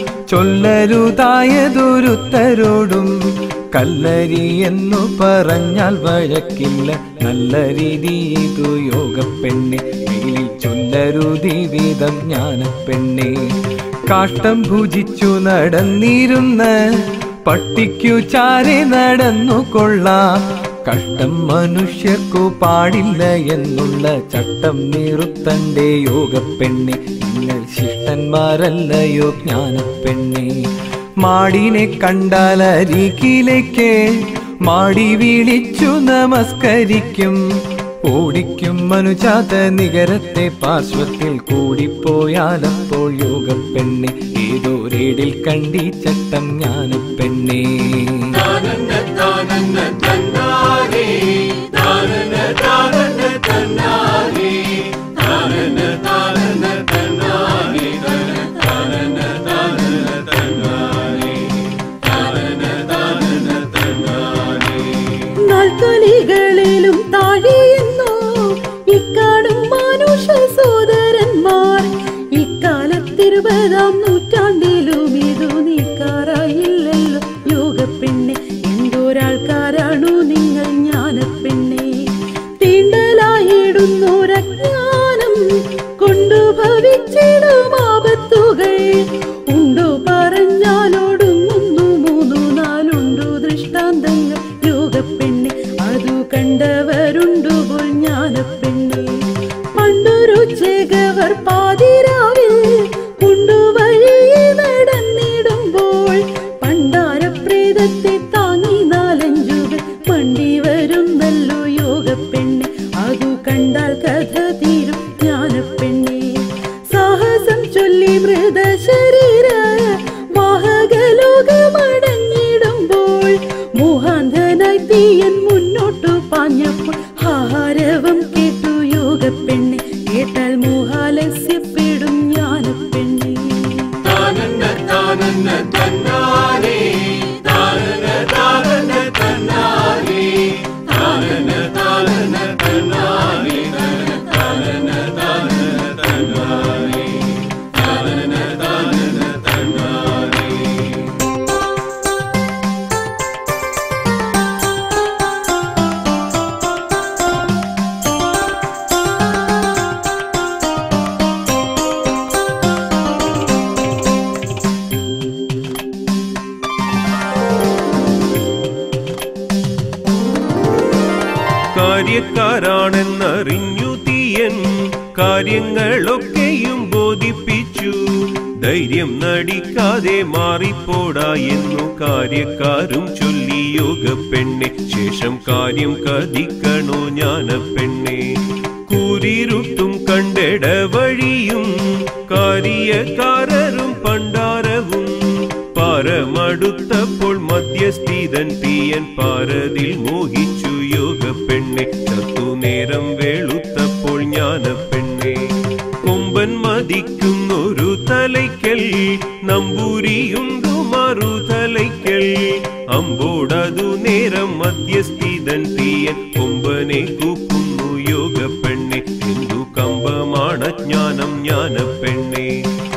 ചൊല്ലരുതായതൊരുത്തരോടും കല്ലരി എന്നു പറഞ്ഞാൽ വഴക്കില്ല നല്ല രീതി ഇതു യോഗപ്പെണ്ണെ മേലിൽ ചൊല്ലരുതി വിധം ജ്ഞാനപ്പെണ്ണെ കാഷ്ടം ഭുജിച്ചു നടന്നിരുന്ന പട്ടിക്കു ചാരെ നടന്നു കൊള്ളാം കഷ്ടം മനുഷ്യർക്കു പാടില്ല എന്നുള്ള ചട്ടം നിറുത്തന്റെ യോഗപ്പെണ്ണെ നിങ്ങൾ ശിഷ്ടന്മാരല്ലയോ ജ്ഞാനപ്പെണ്ണെ മാടിനെ കണ്ടാൽ അരികിലേക്ക് മാടി വിളിച്ചു നമസ്കരിക്കും ഓടിക്കും മനുജാത നികരത്തെ പാർശ്വത്തിൽ കൂടിപ്പോയാലപ്പോൾ യോഗപ്പെണ്ണെ ഏതോ റേഡിൽ കണ്ടി ചട്ടം ജ്ഞാനപ്പെണ്ണേ താനന്ന താനന്ന തന്നാരേ താനന്ന താനന്ന തന്നാരേ താനന്ന താനന്ന തന്നാരേ താനന്ന താനന്ന തന്നാരേ താനന്ന താനന്ന തന്നാരേ നാൽക്കൊലികളിലും താഴെയെന്നോ ഇക്കാടും മനുഷ്യ സോദരന്മാർ ഇക്കാലത്തിരുപതാം നൂറ്റാണ്ടിലും ഇതു നീക്കാറായില്ലല്ലോ യോഗപ്പെണ്ണെ എന്തോരാൾക്കാരാണു നിങ്ങൾ ജ്ഞാനപ്പെണ്ണെ തീണ്ടലായിടുന്നോരജ്ഞാനം കൊണ്ടു ഭവിച്ചിടും ആപത്തുകൾ ഉണ്ടോ പറഞ്ഞാലോടുങ്ങുന്നു മൂന്നു നാലുണ്ടു ദൃഷ്ടാന്തങ്ങൾ യോഗപ്പെണ്ണെ അതു കണ്ടവരുണ്ടു പോൽ ജ്ഞാനപ്പെണ്ണെ പണ്ടൊരു ചേകവർ പാതിരാവിൽ കൊണ്ടുവഴിയെ നടന്നിടുമ്പോൾ പണ്ടാരപ്രേതത്തെ താങ്ങി നാലഞ്ചുകൾ മണ്ടി വരുന്നല്ലോ യോഗപ്പെണ്ണെ അതു കണ്ടാൽ കഥ തീരും ജ്ഞാനപ്പെണ്ണെ സാഹസം ചൊല്ലി മൃതശരീര വാഹകലോകമടങ്ങിടുമ്പോൾ മോഹാന്ധനായി തീയൻ മുന്നോട്ടു പാഞ്ഞപ്പോൾ ഹാരവം കേട്ടു യോഗപ്പെണ്ണെ കേട്ടാൽ മോഹാലസ്യപ്പെടും ജ്ഞാനപ്പെണ്ണെ താനന്ന താനന്ന തന്നാരേ താനന്ന താനന്ന തന്നാരേ താനന്ന താനന്ന തന്നാരേ താനന്ന താനന്ന തന്നാരേ താനന്ന താനന്ന തന്നാരേ കാര്യക്കാരാണെന്നറിഞ്ഞു തീയൻ കാര്യങ്ങളൊക്കെയും ബോധിപ്പിച്ചു ധൈര്യം നടിക്കാതെ മാറിപ്പോടാ എന്നു കാര്യക്കാരും ചൊല്ലി യോഗപ്പെണ്ണെ ശേഷം കാര്യം കതിക്കണോ ജ്ഞാനപ്പെണ്ണെ കൂരിരുട്ടും കണ്ടെട വഴിയും കാര്യക്കാരരും പണ്ടാരവും പാരമടുത്തപ്പോൾ മധ്യസ്ഥിതൻ തീയൻ പാരതിൽ മോഹിച്ചു യോഗപ്പെണ്ണെ ചത്തു നേരം വേളുത്തപ്പോൾ ജ്ഞാനപ്പെണ്ണെ കൊമ്പൻ മതിക്കുന്നൊരു തലയ്ക്കൽ നമ്പൂരിയുണ്ടു മറുതലയ്ക്കൽ അമ്പോടതു നേരം മധ്യസ്ഥിതൻ തീയൻ കൊമ്പനെ കൂക്കുന്നു യോഗപ്പെണ്ണെ എന്തു കമ്പമാണ് ജ്ഞാനം ജ്ഞാനപ്പെണ്ണെ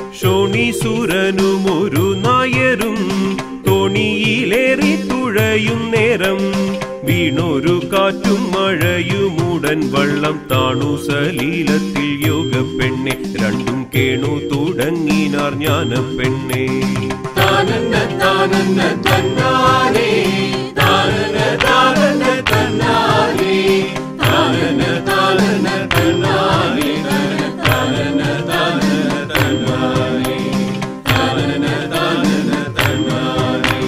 ശോണീസുരനും ഒരു നായരും തോണിയിലേറി തുഴയും നേരം വീണൊരു കാറ്റും മഴയുമുടൻ വള്ളം താണു സലീലത്തിൽ യോഗപ്പെണ്ണെ രണ്ടും കേണു തുടങ്ങിനാർ ജ്ഞാനപ്പെണ്ണെ താനന്ന താനന്ന തന്നാരേ താനന്ന താനന്ന തന്നാരേ താനന്ന താനന്ന തന്നാരേ താനന്ന താനന്ന തന്നാരേ താനന്ന താനന്ന തന്നാരേ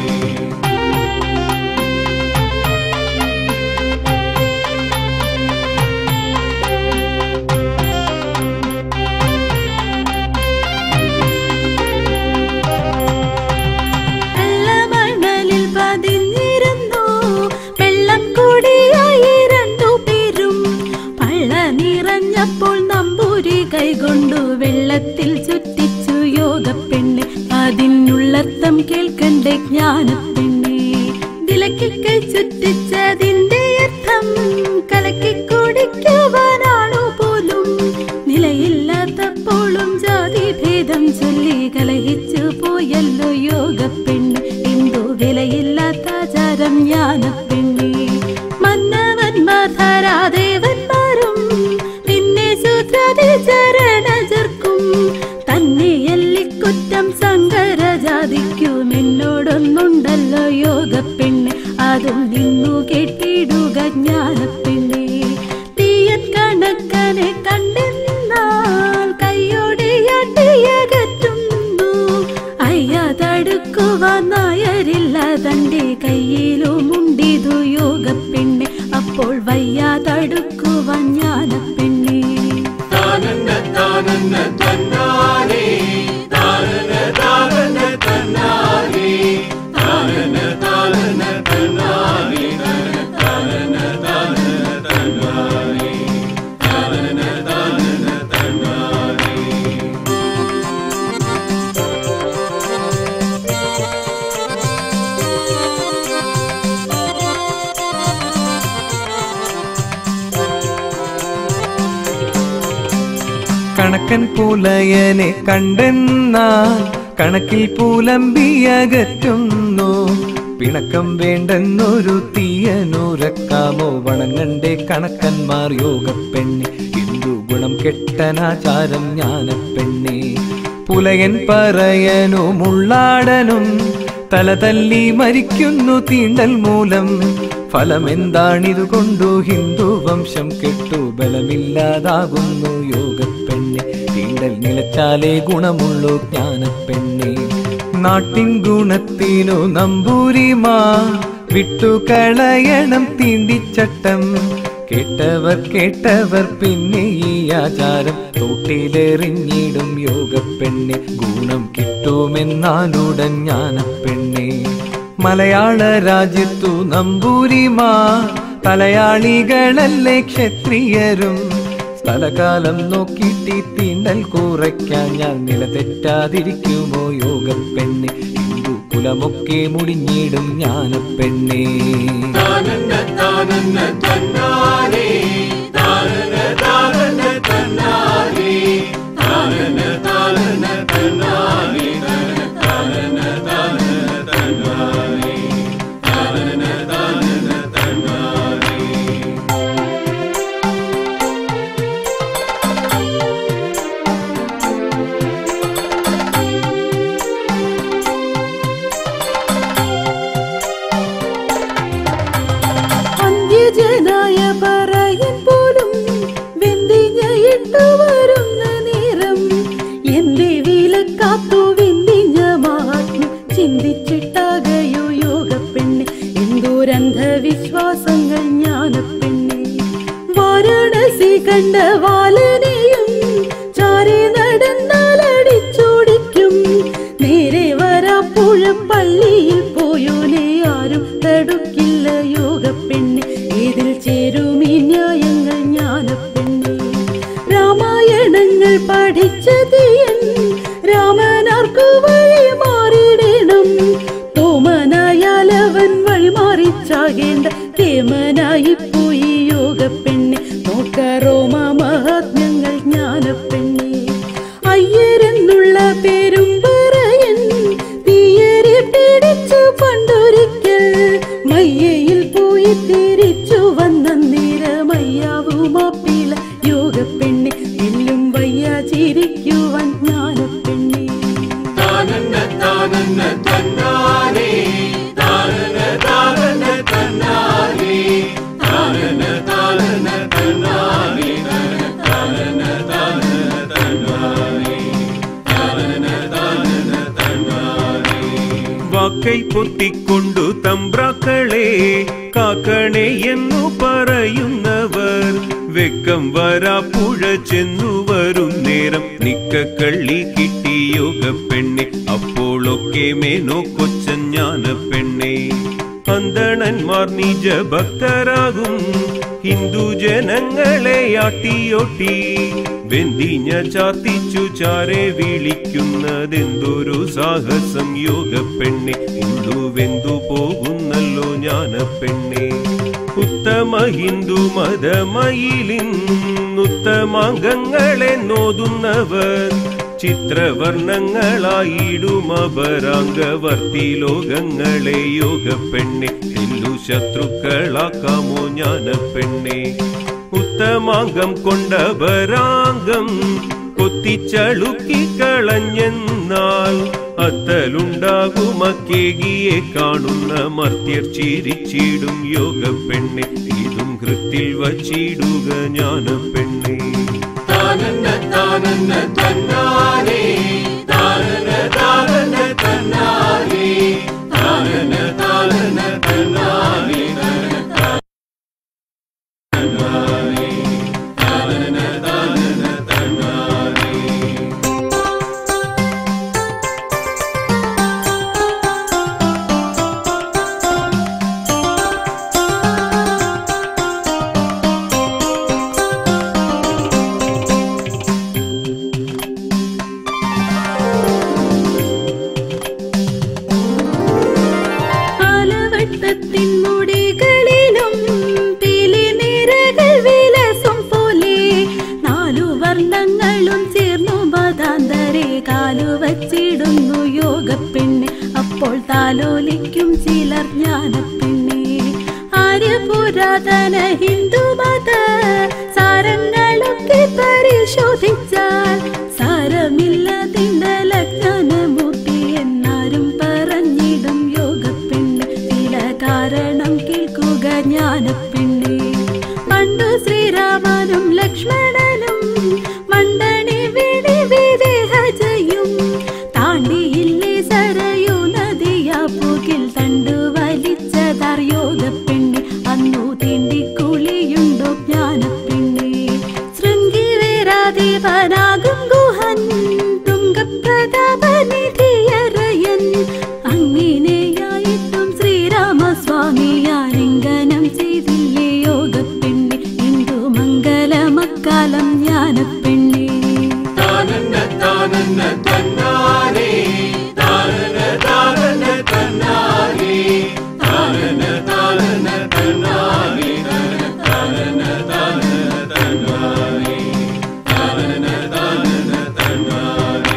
വെള്ളമണലിൽ പതിഞ്ഞിരുന്നു വെള്ളം കൂടിയ അതിനുള്ളർത്ഥം കേൾക്കണ്ടേ ജ്ഞാനപ്പെണ്ണേ വിലക്കിക്കൈ ചുറ്റിച്ചതിന്റെ അർത്ഥം കലക്കി കുടിക്കുവാനാണു പോലും നിലയില്ലാത്തപ്പോഴും ജാതി ഭേദം ചൊല്ലി കലഹിച്ചു പോയല്ലോ യോഗപ്പെണ്ണ് എന്തു വിലയില്ലാത്ത ആചാരം ജ്ഞാനപ്പെണ്ണേ മന്നവന്മാർ ധാരാദേവന്മാരും പിന്നെ സൂത്രതി ചരണജർക്കും തന്നെയല്ലിക്കുറ്റം സങ്കര ജാതിക്കും എന്നോടൊന്നുണ്ടല്ലോ യോഗപ്പെണ്ണ് അതും നിന്നു കേട്ടിടുക ജ്ഞാനപ്പെണ്ണേ തീയൻ കണക്കനെ കണ്ടെന്നാൽ കൈയോടെയടിയകറ്റുന്നു അയ്യ തടുക്കുവാൻ നായരില്ല തന്റെ കയ്യിലുമുണ്ടിതു യോഗപ്പെണ്ണെ അപ്പോൾ വയ്യ തടുക്കുവാൻ ജ്ഞാനപ്പെണ്ണേ താനന്ന താനന്ന തന്നാനേ താനന താനന തന്നാനേ താനന താനന തന്നാനേ താനന താനന തന്നാനേ താനന താനന തന്നാനേ കണക്കൻ പുലയനെ കണ്ടെന്നാൽ കണക്കിൽ പൂലമ്പിയകറ്റുന്നു പിണക്കം വേണ്ടെന്നൊരു തീയനൂരക്കാമോ വണങ്ങണ്ടേ കണക്കന്മാർ യോഗപ്പെണ്ണെ എന്തു ഗുണം കെട്ടനാചാരം ജ്ഞാനപ്പെണ്ണെ പുലയൻ പറയനും ഉള്ളാടനും തല തല്ലി മരിക്കുന്നു തീണ്ടൽ മൂലം ഫലമെന്താണിതു കൊണ്ടു ഹിന്ദു വംശം കെട്ടു ബലമില്ലാതാകുന്നു യോഗപ്പെണ്ണെ തീണ്ടൽ നിലച്ചാലേ ഗുണമുള്ളൂ ജ്ഞാനപ്പെണ്ണെ നാട്ടിൻ ഗുണത്തിനു നമ്പൂരിമാ വിട്ടുകളയണം തീണ്ടിച്ചട്ടം കേട്ടവർ കേട്ടവർ പിന്നെ ഈ ആചാരം തോട്ടിലെറിഞ്ഞിടും യോഗപ്പെണ്ണെ ഗുണം കിട്ടുമെന്നാലുടൻ ജ്ഞാനപ്പെണ്ണെ മലയാള രാജ്യത്തു നമ്പൂരിമാ തലയാളികളല്ലേ ക്ഷത്രിയരും സ്ഥലകാലം നോക്കിയിട്ട് തീണ്ടൽ കുറയ്ക്കാൻ ഞാൻ നില തെറ്റാതിരിക്കുമോ യോഗപ്പെണ്ണെ ഹിന്ദു കുലമൊക്കെ മുടിഞ്ഞിടും ജ്ഞാനപ്പെണ്ണേ താനന്ന താനന്ന തന്നാനേ താനന താനന തന്നാനേ താനന താനന തന്നാനേ താനന താനന തന്നാനേ താനന താനന തന്നാനേ അന്ത്യജനായ പറയൻ പോലും വെന്തിഞ്ഞയിട്ടു വരുന്ന നേരം എന്റെ വിലക്കാത്തു വെന്തിഞ്ഞ മഹാത്മ ചിന്തിച്ചിട്ടാകയോ യോഗപ്പെണ്ണെ എന്തോരന്ധവിശ്വാസങ്ങൾ ജ്ഞാനപ്പെണ്ണെ വാരാണസി കണ്ട വാലനെയും ചാരി നടന്നാലടിച്ചോടിക്കും നേരെ വരാപ്പുഴ പള്ളിയിൽ പോയോനെ ആരും തടുക്കില്ല യോഗപ്പെണ്ണെ ഇതിൽ ചേരും ഈ ന്യായങ്ങൾ ജ്ഞാനപ്പെണ്ണെ രാമായണങ്ങൾ പഠിച്ച തീയൻ രാമനാർക്കു വഴി മാറിയിടണം തോമനായാലവൻ വഴി മാറിച്ചാകേണ്ട കേമനായി പോയി യോഗപ്പെണ്ണെ നോക്ക റോമ മഹാത്മ്യങ്ങൾ ജ്ഞാനപ്പെണ്ണെ അയ്യരെന്നുള്ള പേരും പറയൻ തീയരെ പിടിച്ചു പണ്ടൊരിക്കൽ മയ്യയിൽ പോയി തിരിച്ചു വന്ന നേരമയ്യാവുമാപ്പിള യോഗപ്പെണ്ണെ എല്ലും വയ്യ ചിരിക്കുവാൻ ജ്ഞാനപ്പെണ്ണെ താനന്ന താനന്ന തന്നാനേ താനന താനന തന്നാനേ താനന താനന തന്നാനേ താനന താനന തന്നാനേ താനന താനന തന്നാനേ വാക്കൈ പൊത്തിക്കൊണ്ടു തമ്പ്രാക്കളെ കാക്കണേ എന്നു പറയുന്നവർ വെക്കം വരാ പുഴ ചെന്നു വരും നേരം നിക്കക്കള്ളി കിട്ടി യോഗ പെണ്ണെ അപ്പോഴൊക്കെ മേനോ കൊച്ചഞ്ഞാന പെണ്ണെ അന്തണന്മാർ നിജ ഭക്തരാകും ഹിന്ദു ജനങ്ങളെ ആട്ടിയൊട്ടി വെന്തിഞ്ഞ ചാർത്തിച്ചു ചാരെ വിളിക്കുന്നതെന്തൊരു സാഹസം യോഗ പെണ്ണെ ഉള്ളു വെന്തു പോകുന്നല്ലോ ജ്ഞാന പെണ്ണെ ഉത്തമ ഹിന്ദു മതമയിലിൻ ഉത്തമാംഗങ്ങളെ നോതുന്നവർ ചിത്രവർണ്ണങ്ങളായിടും അപരാംഗവർത്തി ലോകങ്ങളെ യോഗ പെണ്ണെ എല്ലു ശത്രുക്കളാക്കാമോ ജ്ഞാന പെണ്ണെ ഉത്തമാംഗം കൊണ്ടപരാംഗം കൊത്തിച്ചളുക്കി കളഞ്ഞെന്നാൽ അത്തലുണ്ടാകുമക്കേകിയെ കാണുന്ന മർത്യർ ചിരിച്ചിടും യോഗ പെണ്ണെ ഇതും കൃത്തിൽ വച്ചിടുക ജ്ഞാന പെണ്ണെ താനന്ന താനന്ന തന്നാനേ താനന താനന തന്നാനേ താനന താനന തന്നാനേ തന്നാനേ താനന താനന തന്നാനേ ആലവട്ടത്തിൻ മുടികളിലും തിലിനിരകൾ വിലസും പോലെ നാലു വർണ്ണങ്ങളും ചേർന്നു ബദാന്തരെ കാലുവച്ചിടുന്നു യോഗപ്പെണ്ണ് അപ്പോൾ താലോലിക്കും ചിലർ ജ്ഞാനപ്പെണ്ണെ ആര്യ പുരാതന ഹിന്ദു മത സാരങ്ങളൊക്കെ പരിശോധിച്ചാൽ സാരമില്ല തിണ്ടലജ്ഞാനമൂർത്തി എന്നാരും പറഞ്ഞിടും യോഗപ്പെണ്ണ് ചില കാരണം കേൾക്കുക ജ്ഞാനപ്പെണ്ണ് പണ്ടു ശ്രീരാമനും ലക്ഷ്മണനും മണ്ടണി വിടി വിദേഹജയും താണ്ടിയില്ലേ സരയു നദിയാ പുകിൽ തണ്ടു വലിച്ചതാർ യോഗപ്പെണ്ണ് അന്നു തീണ്ടി കുളിയുണ്ടോ ജ്ഞാനപ്പെണ്ണ് ശൃംഗി വീരാധിപനാകും ഗുഹൻ തുങ്കപ്രതാപനിധിയറയൻ അങ്ങനെയായിട്ടും ശ്രീരാമസ്വാമി ആലിംഗനം ചെയ്തില്ലേ യോഗപ്പെണ്ണ് ഹിന്ദു മംഗലമക്കാലം ജ്ഞാനപ്പെണ്ണേ താനന്ന താനന്ന തന്നാനേ താനന താനന തന്നാനേ താനന താനന തന്നാനേ താനന താനന തന്നാനേ താനന താനന തന്നാനേ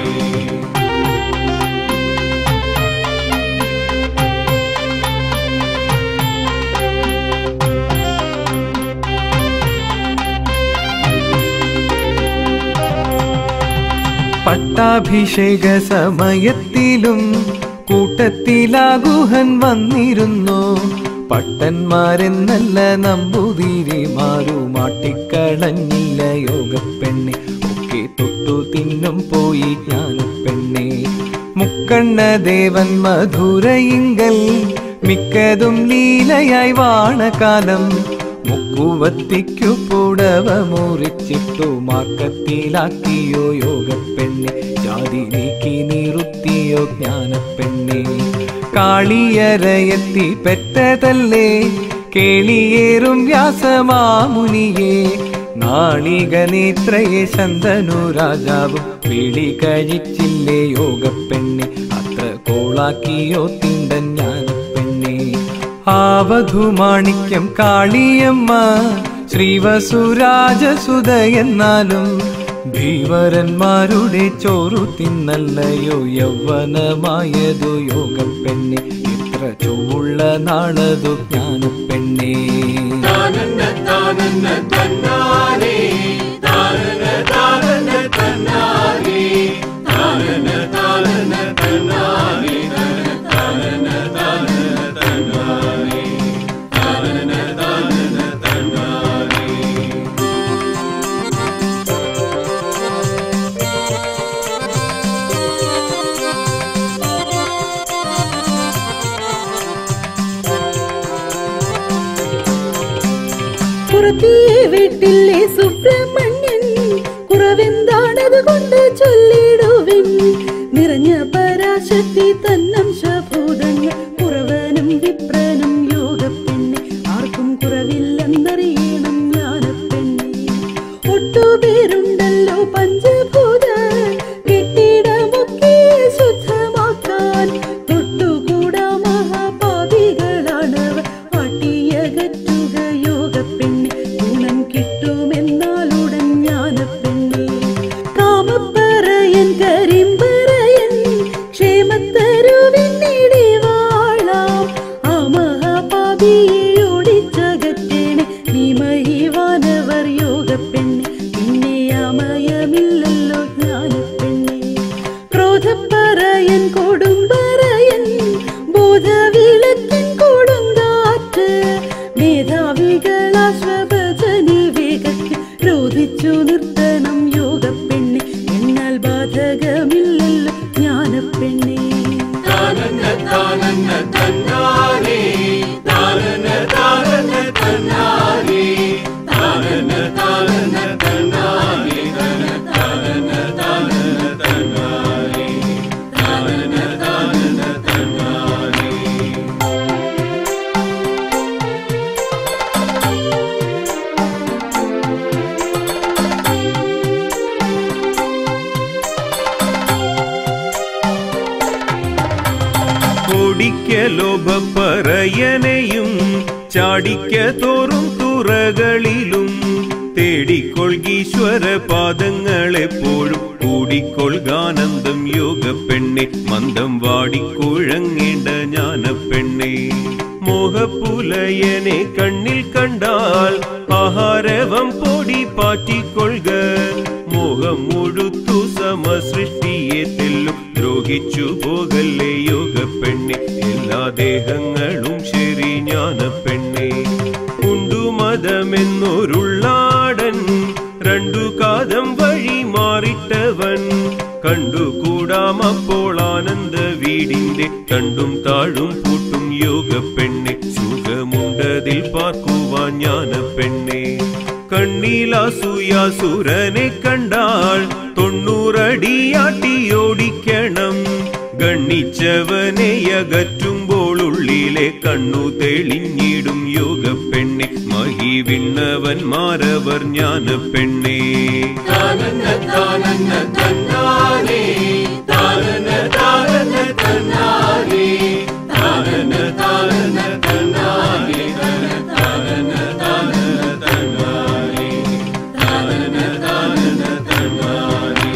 പട്ടാഭിഷേക സമയത്തിലും കൂട്ടത്തിലാകുഹൻ വന്നിരുന്നു പട്ടന്മാരെന്നല്ല നമ്പൂതിരിമാരു മാട്ടിക്കളഞ്ഞില്ല യോഗപ്പെണ്ണെ ഒക്കെ തൊട്ടു തിന്നും പോയി ജ്ഞാനപ്പെണ്ണെ മുക്കണ്ണ ദേവൻ മധുരയിങ്കൽ മിക്കതും ലീലയായി വാണകാലം മുക്കുവത്തിക്കു പുടവ മുറിച്ചിട്ടു മാർക്കത്തിലാക്കിയോ യോഗപ്പെണ്ണെ ജാതി നീക്കി നിറുത്തിയോ ജ്ഞാനപ്പെണ്ണെ കാളിയരയെത്തി പെറ്റതല്ലേ കേളിയേറും വ്യാസമാമുനിയെ നാളിക നേത്രയെ ശന്തനു രാജാവും വിളി കഴിച്ചില്ലേ യോഗപ്പെണ്ണെ അത്ര കോളാക്കിയോ തിണ്ടൻ ജ്ഞാനപ്പെണ്ണെ ആവധുമാണിക്യം കാളിയമ്മ ശ്രീവസുരാജസുത എന്നാലും ഭീവരന്മാരുടെ ചോറു തിന്നല്ലയോ യൗവനമായതു യോഗപ്പെണ്ണെ ഇത്ര ചൊവ്വുള്ള നാളതു ജ്ഞാനപ്പെണ്ണേ താനന്ന താനന്ന തന്നാനേ താനന താനന തന്നാനേ താനന താനന തന്നാനേ താനന താനന തന്നാനേ താനന താനന തന്നാനേ പുറത്തിയെ വീട്ടിലെ സുബ്രഹ്മണ്യൻ കുറവെന്താണത് കൊണ്ട് ചൊല്ലിടുവിൻ നിറഞ്ഞ പരാശക്തി തന്നം ശഭൂതങ്ങൾ കുറവനും വിപ്രനും താനന്ന താനന്ന തന്നാനേ താനന താനന തന്നാനേ താനന താനന തന്നാനേ താനന താനന തന്നാനേ താനന താനന തന്നാനേ ഓടിക്ക ലോഭപ്പറയനെയും ചാടിക്ക തോറും തുറകളിലും തേടിക്കൊൾഗീശ്വര പാദങ്ങളെപ്പോഴും കൂടിക്കൊൾഗാനന്ദം യോഗ പെണ്ണെ മന്ദം വാടിക്കുഴങ്ങേണ്ട ജ്ഞാന പെണ്ണെ മോഹപ്പുലയനെ കണ്ണിൽ കണ്ടാൽ ആഹാരവം പൊടി പാറ്റിക്കൊള്ളുക മോഹം മുഴുത്തു സമസൃഷ്ടിയെ തെല്ലും ദ്രോഹിച്ചു പോകല്ലേ യോഗ പെണ്ണെ എല്ലാ ദേഹങ്ങളും ശരി ജ്ഞാന പെണ്ണെ ഉണ്ടു മതമെന്നൊരുള്ളാടൻ രണ്ടു കാതം വഴി മാറിട്ടവൻ കണ്ടുകൂടാമപ്പോൾ ആനന്ദ വീടിന്റെ കണ്ടും താഴും പൂട്ടും യോഗ പെണ്ണെ സുഖമുണ്ടതിൽ പാർക്കുവാൻ ജ്ഞാന പെണ്ണെ കണ്ണീലാസുയാസുരനെ കണ്ടാൽ തൊണ്ണൂറടിയാട്ടിയോടിക്കണം ഗണ്ണിച്ചവനെ അകറ്റുമ്പോൾ ഉള്ളിലെ കണ്ണു തെളിഞ്ഞിടും യോഗ പെണ്ണെ മഹി വിണ്ണവന്മാരവർ ജ്ഞാന പെണ്ണേ താനന്ന താനന്ന തന്നാനേ താനന താനന തന്നാനേ താനന താനന തന്നാനേ താനന താനന തന്നാനേ താനന താനന തന്നാനേ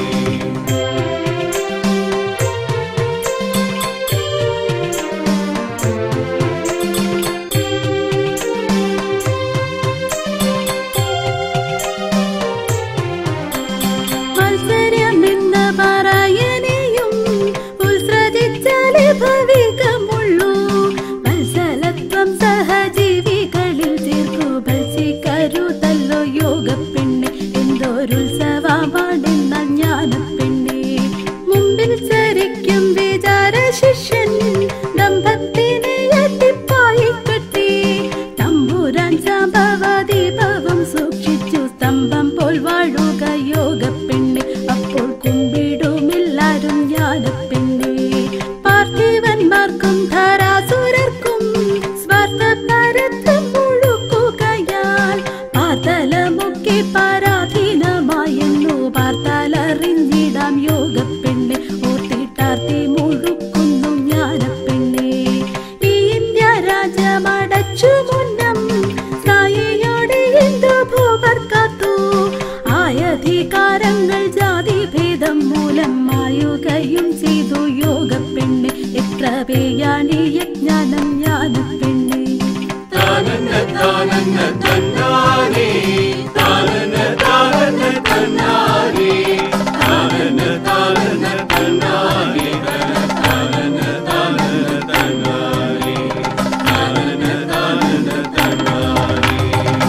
മത്സരമെന്ന് പറയനെയും ഉത്സൃതിച്ചാലേ ഭവികമുള്ളൂ മത്സരത്വം സഹജീവികളിൽ തീർക്കു ഭത്സിക്കരുതല്ലോ യോഗപ്പെണ്ണെ എന്തോരുത്സവമാണെന്ന ജ്ഞാനപ്പെണ്ണെ മുമ്പിൽ ചരിക്കും വിചാര ശിഷ്യൻ ദമ്പത്തിനെ എത്തിപ്പായി കെട്ടി തമ്പുരാൻ സംഭവദീപവും സൂക്ഷിച്ചു സ്തംഭം പോൽ വാഴുക യോഗപ്പെണ്ണെ അപ്പോൾ കുമ്പിടുമെല്ലാരും ജ്ഞാനപ്പെണ്ണെ പാർത്ഥിവന്മാർക്കും ധാരാസുരർക്കും സ്വാർത്ഥപരത്വം മുഴുക്കുകയാൽ പാതലമൊക്കെ പരാധീനമായെന്നു പാർത്താലറിഞ്ഞിടാം യോഗപ്പെണ്ണെ ഓർത്തിട്ടാർത്തി മുഴുക്കുന്നു ജ്ഞാനപ്പെണ്ണെ ഈ ഇന്ത്യ രാജമടച്ചു മുന്നം സായിയോടെ ഹിന്ദു ഭൂവർ കാത്തു ആയധികാരങ്ങൾ ജാതി ഭേദം മൂലം മായുകയും ചെയ്തു യോഗപ്പെണ്ണെ എത്ര പേയാണി യജ്ഞാനം ജ്ഞാനപ്പെണ്ണെ താനന്ന താനന്ന തന്നാനേ താനന താനന തന്നാനേ താനന താനന തന്നാനേ താനന താനന തന്നാനേ താനന താനന തന്നാനേ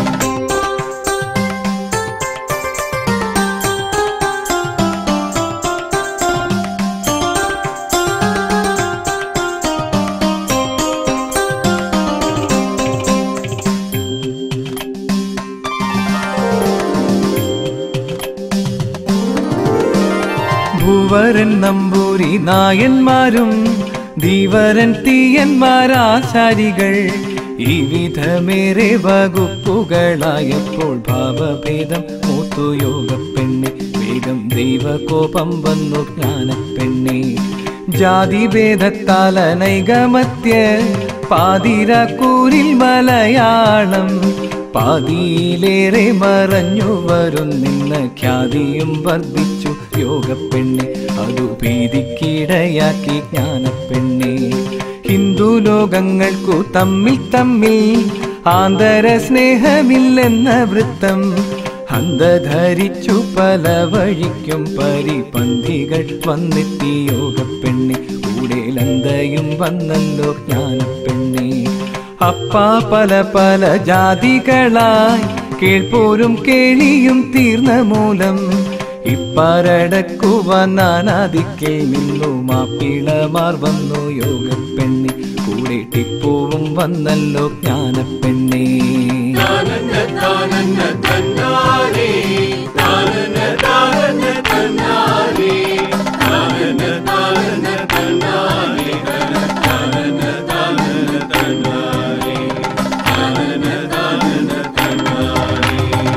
ഭൂവരൻ നമ്പൂരി നായന്മാരും ധീവരൻ തീയന്മാരാശാരികൾ ഈ വിധമേറെ വകുപ്പുകളായപ്പോൾ ഭാവഭേദം മൂത്തു യോഗപ്പെണ്ണെ വേഗം ദൈവകോപം വന്നു ജ്ഞാനപ്പെണ്ണെ ജാതിഭേദത്താൽ അനൈകമത്യ പാതിരാക്കൂരിൽ മലയാളം പാതിയിലേറെ മറഞ്ഞു വരുന്നിന്ന ഖ്യാതിയും വർദ്ധിച്ചു യോഗപ്പെണ്ണെ അതു ഭീതിക്കിടയാക്കി ജ്ഞാനപ്പെണ്ണെ ഹിന്ദു ലോകങ്ങൾക്കു തമ്മിൽ തമ്മിൽ ആന്തര സ്നേഹമില്ലെന്ന വൃത്തം അന്ധധരിച്ചു പല വഴിക്കും പരിപന്ധികൾ വന്നെത്തി യോഗപ്പെണ്ണെ കൂടെ ലന്തയും വന്നല്ലോ ജ്ഞാനപ്പെണ്ണെ അപ്പാ പല പല ജാതികളായി കേൾപ്പോരും കേളിയും തീർന്ന മൂലം ഇപ്പരടക്കുവാൻ നാനാദിക്കിൽ നിന്നു മാപ്പിളമാർ വന്നു യോഗപ്പെണ്ണെ കൂടെ ടിപ്പുവും വന്നല്ലോ ജ്ഞാനപ്പെണ്ണേ താനന്ന താനന്ന തന്നാനേ താനന്ന താനന്ന തന്നാനേ താനന്ന താനന്ന തന്നാനേ താനന്ന താനന്ന തന്നാനേ താനന്ന താനന്ന തന്നാനേ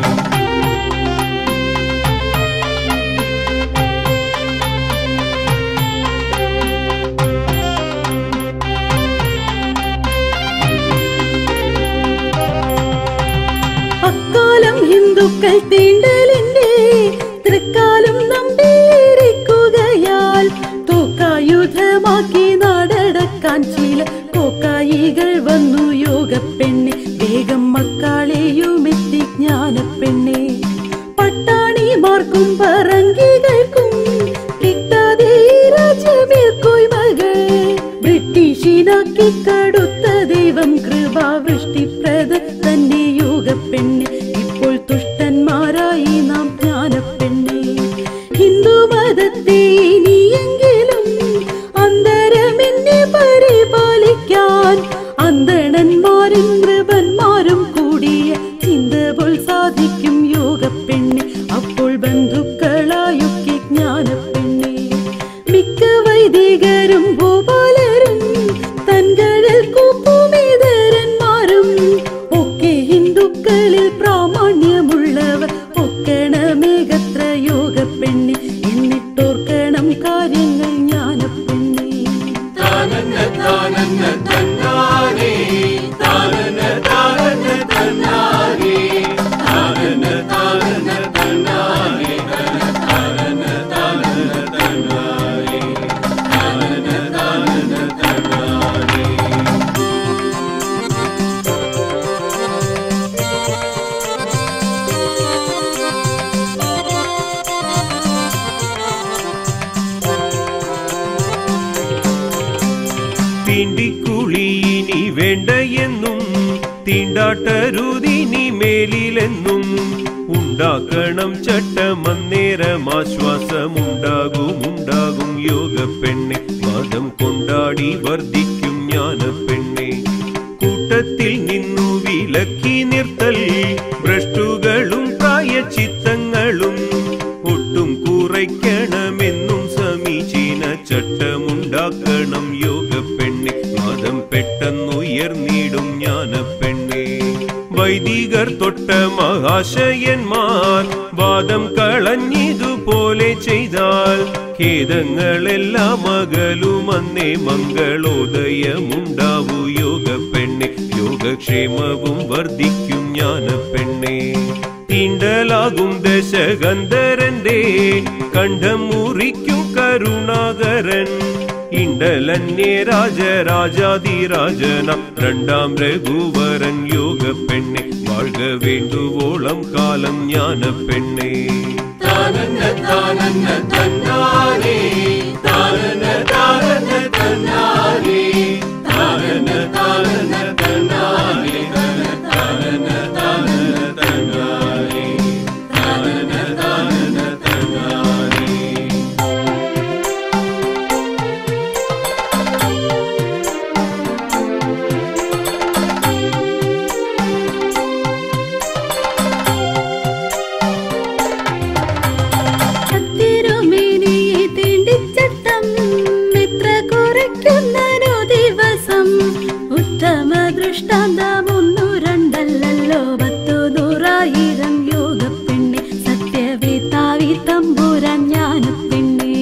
അക്കാലം ഹിന്ദുക്കൾ തീണ്ടലിന്റെ തൃക്കാലം നമ്പിയിരിക്കുകയാൽ തോക്കായുധമാക്കി നാടടക്കാൻ ചില കോക്കായികൾ വന്നു യോഗപ്പെണ്ണെ വേഗം മക്കളെയുമെത്തി ജ്ഞാനപ്പെണ്ണെ പട്ടാണിമാർക്കും പറങ്കികൾക്കും കിട്ടാതെ രാജ്യമേൽക്കോയ്മകൾ ബ്രിട്ടീഷിനാക്കി കടുത്ത ദൈവം കൃപാവൃഷ്ടിപ്രദ തന്നെ യോഗപ്പെണ്ണെ ഇപ്പോൾ തുഷ്ടന്മാരായി നാം ജ്ഞാനപ്പെണ്ണെ ഹിന്ദു മതത്തെ ഇനിയെങ്കിലും അന്തരമെന്നെ പരിപാലിക്കാൻ അന്തണന്മാരും കൃപന്മാരും കൂടിയ ചിന്ത പോൽ സാധിക്കും യോഗപ്പെണ്ണെ അപ്പോൾ ബന്ധുക്കളായൊക്കെ ജ്ഞാനപ്പെണ്ണെ മിക്ക വൈദികരും ഭൂപാലരും തൻകളിൽ കൂപ്പുമേതരന്മാരും ഒക്കെ ഹിന്ദുക്കളിൽ പ്രാമാണ്യമുള്ളവർ ഒക്കണമേകത്ര യോഗപ്പെണ്ണെ എന്നിട്ടോർക്കണം കാര്യങ്ങൾ ജ്ഞാനപ്പെണ്ണെ താനന്ന താനന്ന തന്നാനേ താനന്ന താനന്ന തന്നാനേ താനന്ന താനന്ന തന്നാനേ താനന്ന താനന്ന തന്നാനേ താനന്ന താനന്ന തന്നാനേ തീണ്ടിക്കുളിയിനി വേണ്ടയെന്നും തീണ്ടാട്ടരുതിനി മേലിലെന്നും ഉണ്ടാക്കണം ചട്ടമന്നേരം ആശ്വാസമുണ്ടാകും ഉണ്ടാകും യോഗ പെണ്ണെ മതം കൊണ്ടാടി വർദ്ധിക്കും ജ്ഞാന പെണ്ണെ കൂട്ടത്തിൽ നിന്നു വിലക്കി നിർത്തൽ ഭ്രഷ്ടുകളും പ്രായച്ചിത്തങ്ങളും ഒട്ടും കുറയ്ക്കണമെന്നും സമീചീന ചട്ടമുണ്ടാക്കണം യോഗ പെണ്ണെ മതം പെട്ടെന്നുയർന്നിടും ജ്ഞാന പെണ്ണെ വൈദികർ തൊട്ട മഹാശയന്മാർ വാദം കളഞ്ഞിതുപോലെ ചെയ്താൽ ഖേദങ്ങളെല്ലാം അകലുമന്നേ മംഗളോദയമുണ്ടാവൂ യോഗ പെണ്ണെ യോഗക്ഷേമവും വർദ്ധിക്കും ജ്ഞാന പെണ്ണെ തീണ്ടലാകും ദശകന്ധരന്റെ കണ്ഠം മുറിക്കും കരുണാകരൻ ഇണ്ടലന്യേ രാജരാജാതിരാജന രണ്ടാം രഘുവരൻ യോഗ പെണ്ണെ വാഴ്ക വേണ്ടുവോളം കാലം ജ്ഞാന പെണ്ണെ താനന്ന താനന്ന തന്നാനേ താനന്ന താനന്ന തന്നാനേ താനന്ന താനന്ന തന്നാനേ താനന്ന താനന്ന തന്നാനേ താനന്ന താനന്ന തന്നാനേ തിരുമേനിയെ തീണ്ടിച്ചട്ടം എത്ര കുറയ്ക്കുന്നനോ ദിവസം ഉത്തമ ദൃഷ്ടാന്തം ഒന്നു രണ്ടല്ലല്ലോ പത്തു നൂറായിരം യോഗപ്പെണ്ണെ സത്യവേത്താവി തമ്പുരാൻ ജ്ഞാനപ്പെണ്ണെ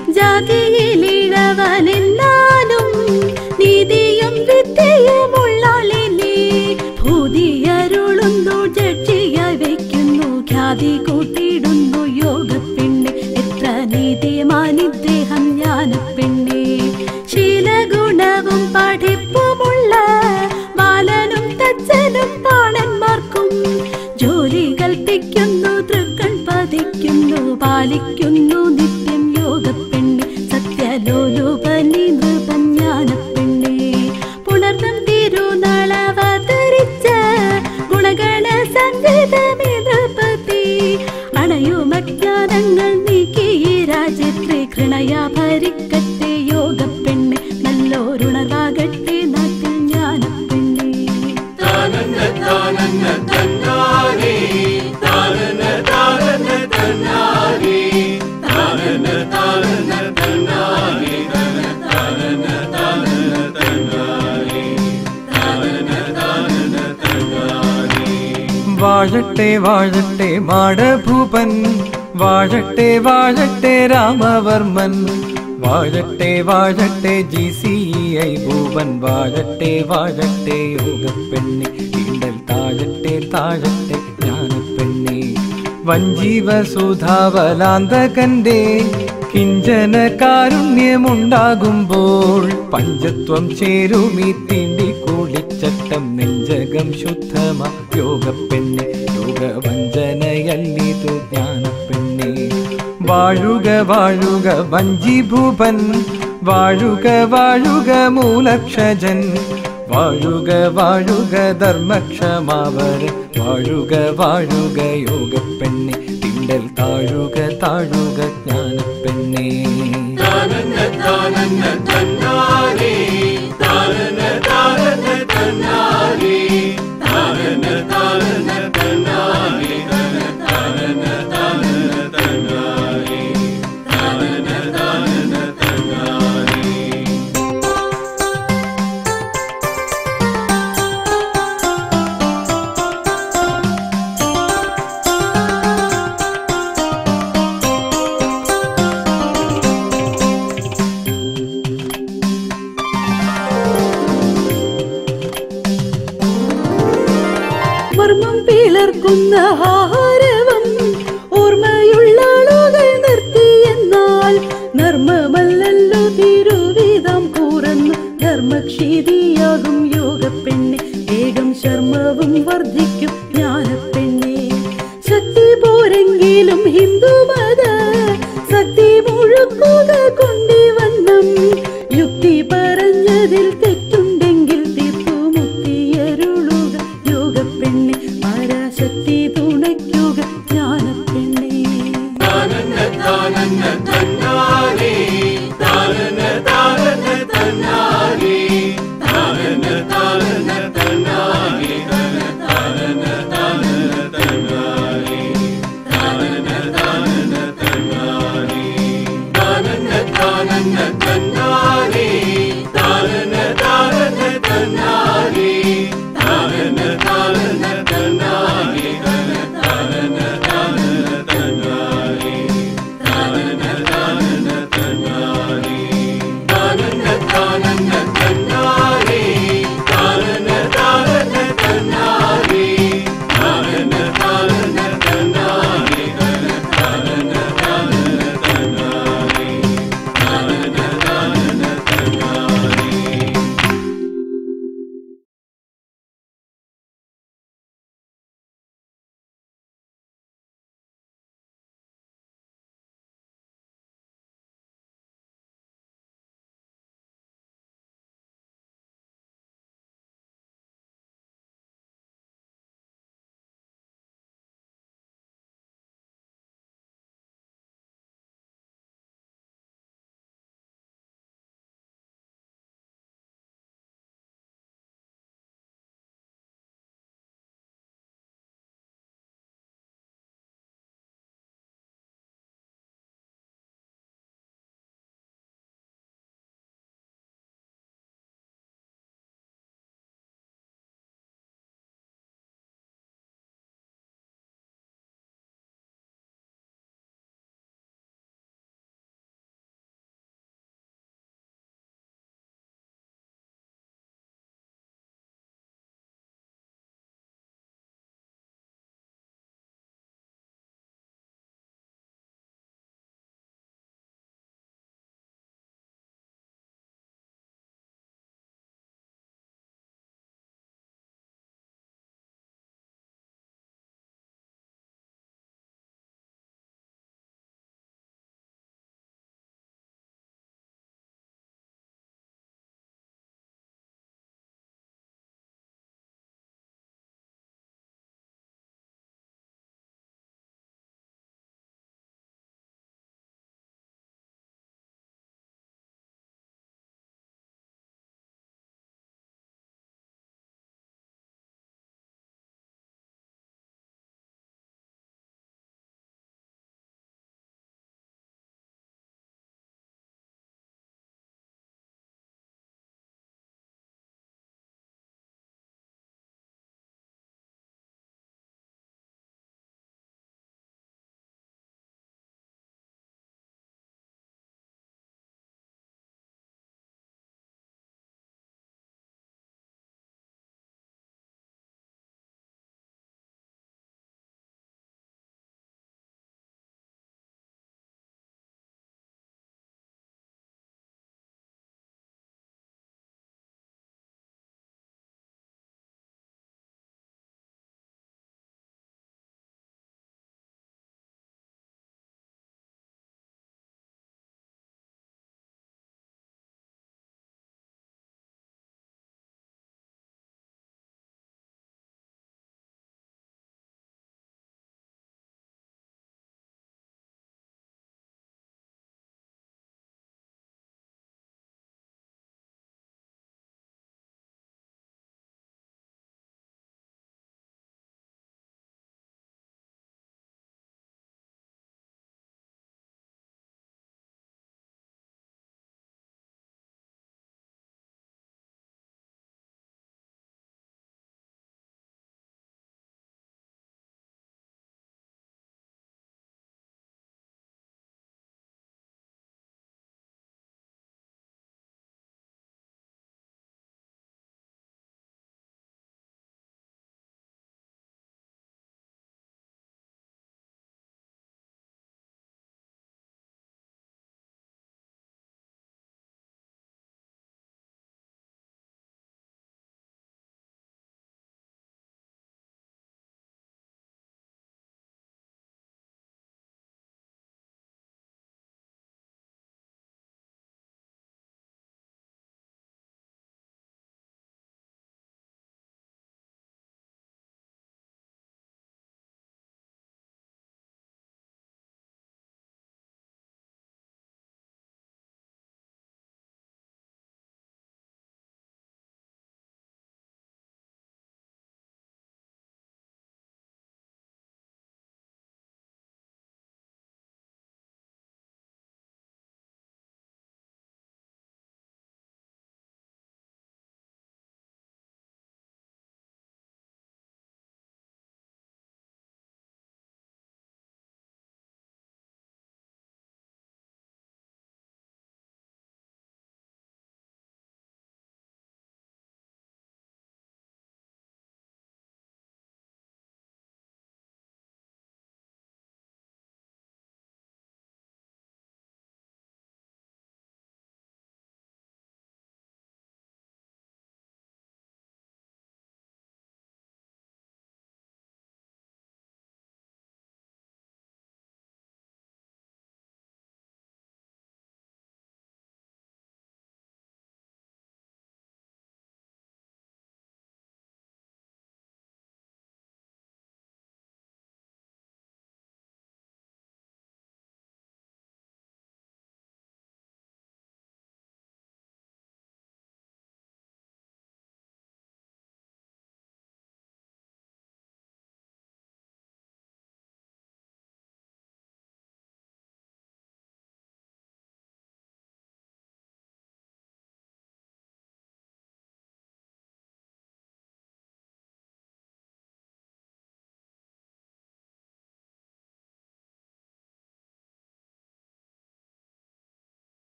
ജാതിയിലിടവനെന്നാലും നീതിയും വിദ്യയുമുള്ളാളിനെ ഭൂതിയരുളുന്നു ജഡ്ജിയായി വയ്ക്കുന്നു ഖ്യാതി കൂട്ടിയിടുന്നു യോഗപ്പെണ്ണെ എത്ര നീതിമാനിദ്ദേഹം ജ്ഞാനപ്പെണ്ണെ ശീലഗുണവും പഠിപ്പുമുള്ള ബാലനും വാഴട്ടെ വാഴട്ടെ മാടഭൂപൻ വാഴട്ടെ വാഴട്ടെ രാമവർമ്മൻ വാഴട്ടെ വാഴട്ടെ ജി സി ഐ ഭൂപൻ വാഴട്ടെ വാഴട്ടെ യോഗപ്പെണ്ണി തീണ്ടൽ താഴട്ടെ താഴട്ടെ ജ്ഞാനപ്പെണ്ണി വഞ്ചീവ സുധാവലാന്തകന്റെ കിഞ്ചന കാരുണ്യമുണ്ടാകുമ്പോൾ പഞ്ചത്വം ചേരുമീ തീണ്ടി കൂടിച്ചട്ടം നെഞ്ചകം ശുദ്ധമ യോഗപ്പെണ്ണെ യോഗവഞ്ചനയല്ലിതു ജ്ഞാനപ്പെണ്ണെ വാഴുക വാഴുക വഞ്ചിഭൂപൻ വാഴുക വാഴുക മൂലക്ഷജൻ വാഴുക വാഴുക ധർമ്മക്ഷമാവർ വാഴുക വാഴുക യോഗപ്പെണ്ണെ തിണ്ടൽ താഴുക താഴുക ജ്ഞാനപ്പെണ്ണെ താനന്ന താനന്ന തന്നാനേ താനന്ന താനന്ന തന്നാനേ താനന്ന താനന്ന തന്നാനേ താനന്ന താനന്ന തന്നാനേ താനന്ന താനന്ന തന്നാനേ മർമ്മം പിളർക്കുന്ന ആഹാരവം ഓർമ്മയുള്ള ആളുകൾ നിർത്തി എന്നാൽ നർമ്മമല്ലല്ലോ തിരുവിധം കൂറന്നു ധർമ്മക്ഷീതിയാകും യോഗപ്പെണ്ണെ വേഗം ശർമ്മവും വർദ്ധിക്കും ജ്ഞാനപ്പെണ്ണെ ശക്തി പോരെങ്കിലും ഹിന്ദുമത ശക്തി മുഴുക്കുക കൊണ്ടിവണ്ണം യുക്തി പറഞ്ഞതിൽ തെറ്റുണ്ടെങ്കിൽ തീർത്തു മുക്തിയരുളുക യോഗപ്പെണ്ണെ പരാശക്തി തുണയ്ക്കുക ജ്ഞാനപ്പെണ്ണെ താനന്ന താനന്ന തന്നാനേ താനന്ന താനന്ന തന്നാനേ താനന്ന താനന്ന തന്നാനേ താനന്ന താനന്ന തന്നാനേ താനന്ന താനന്ന തന്നാനേ താനന്ന താനന്ന തന്നാനേ താനന്ന താനന്ന തന്നാനേ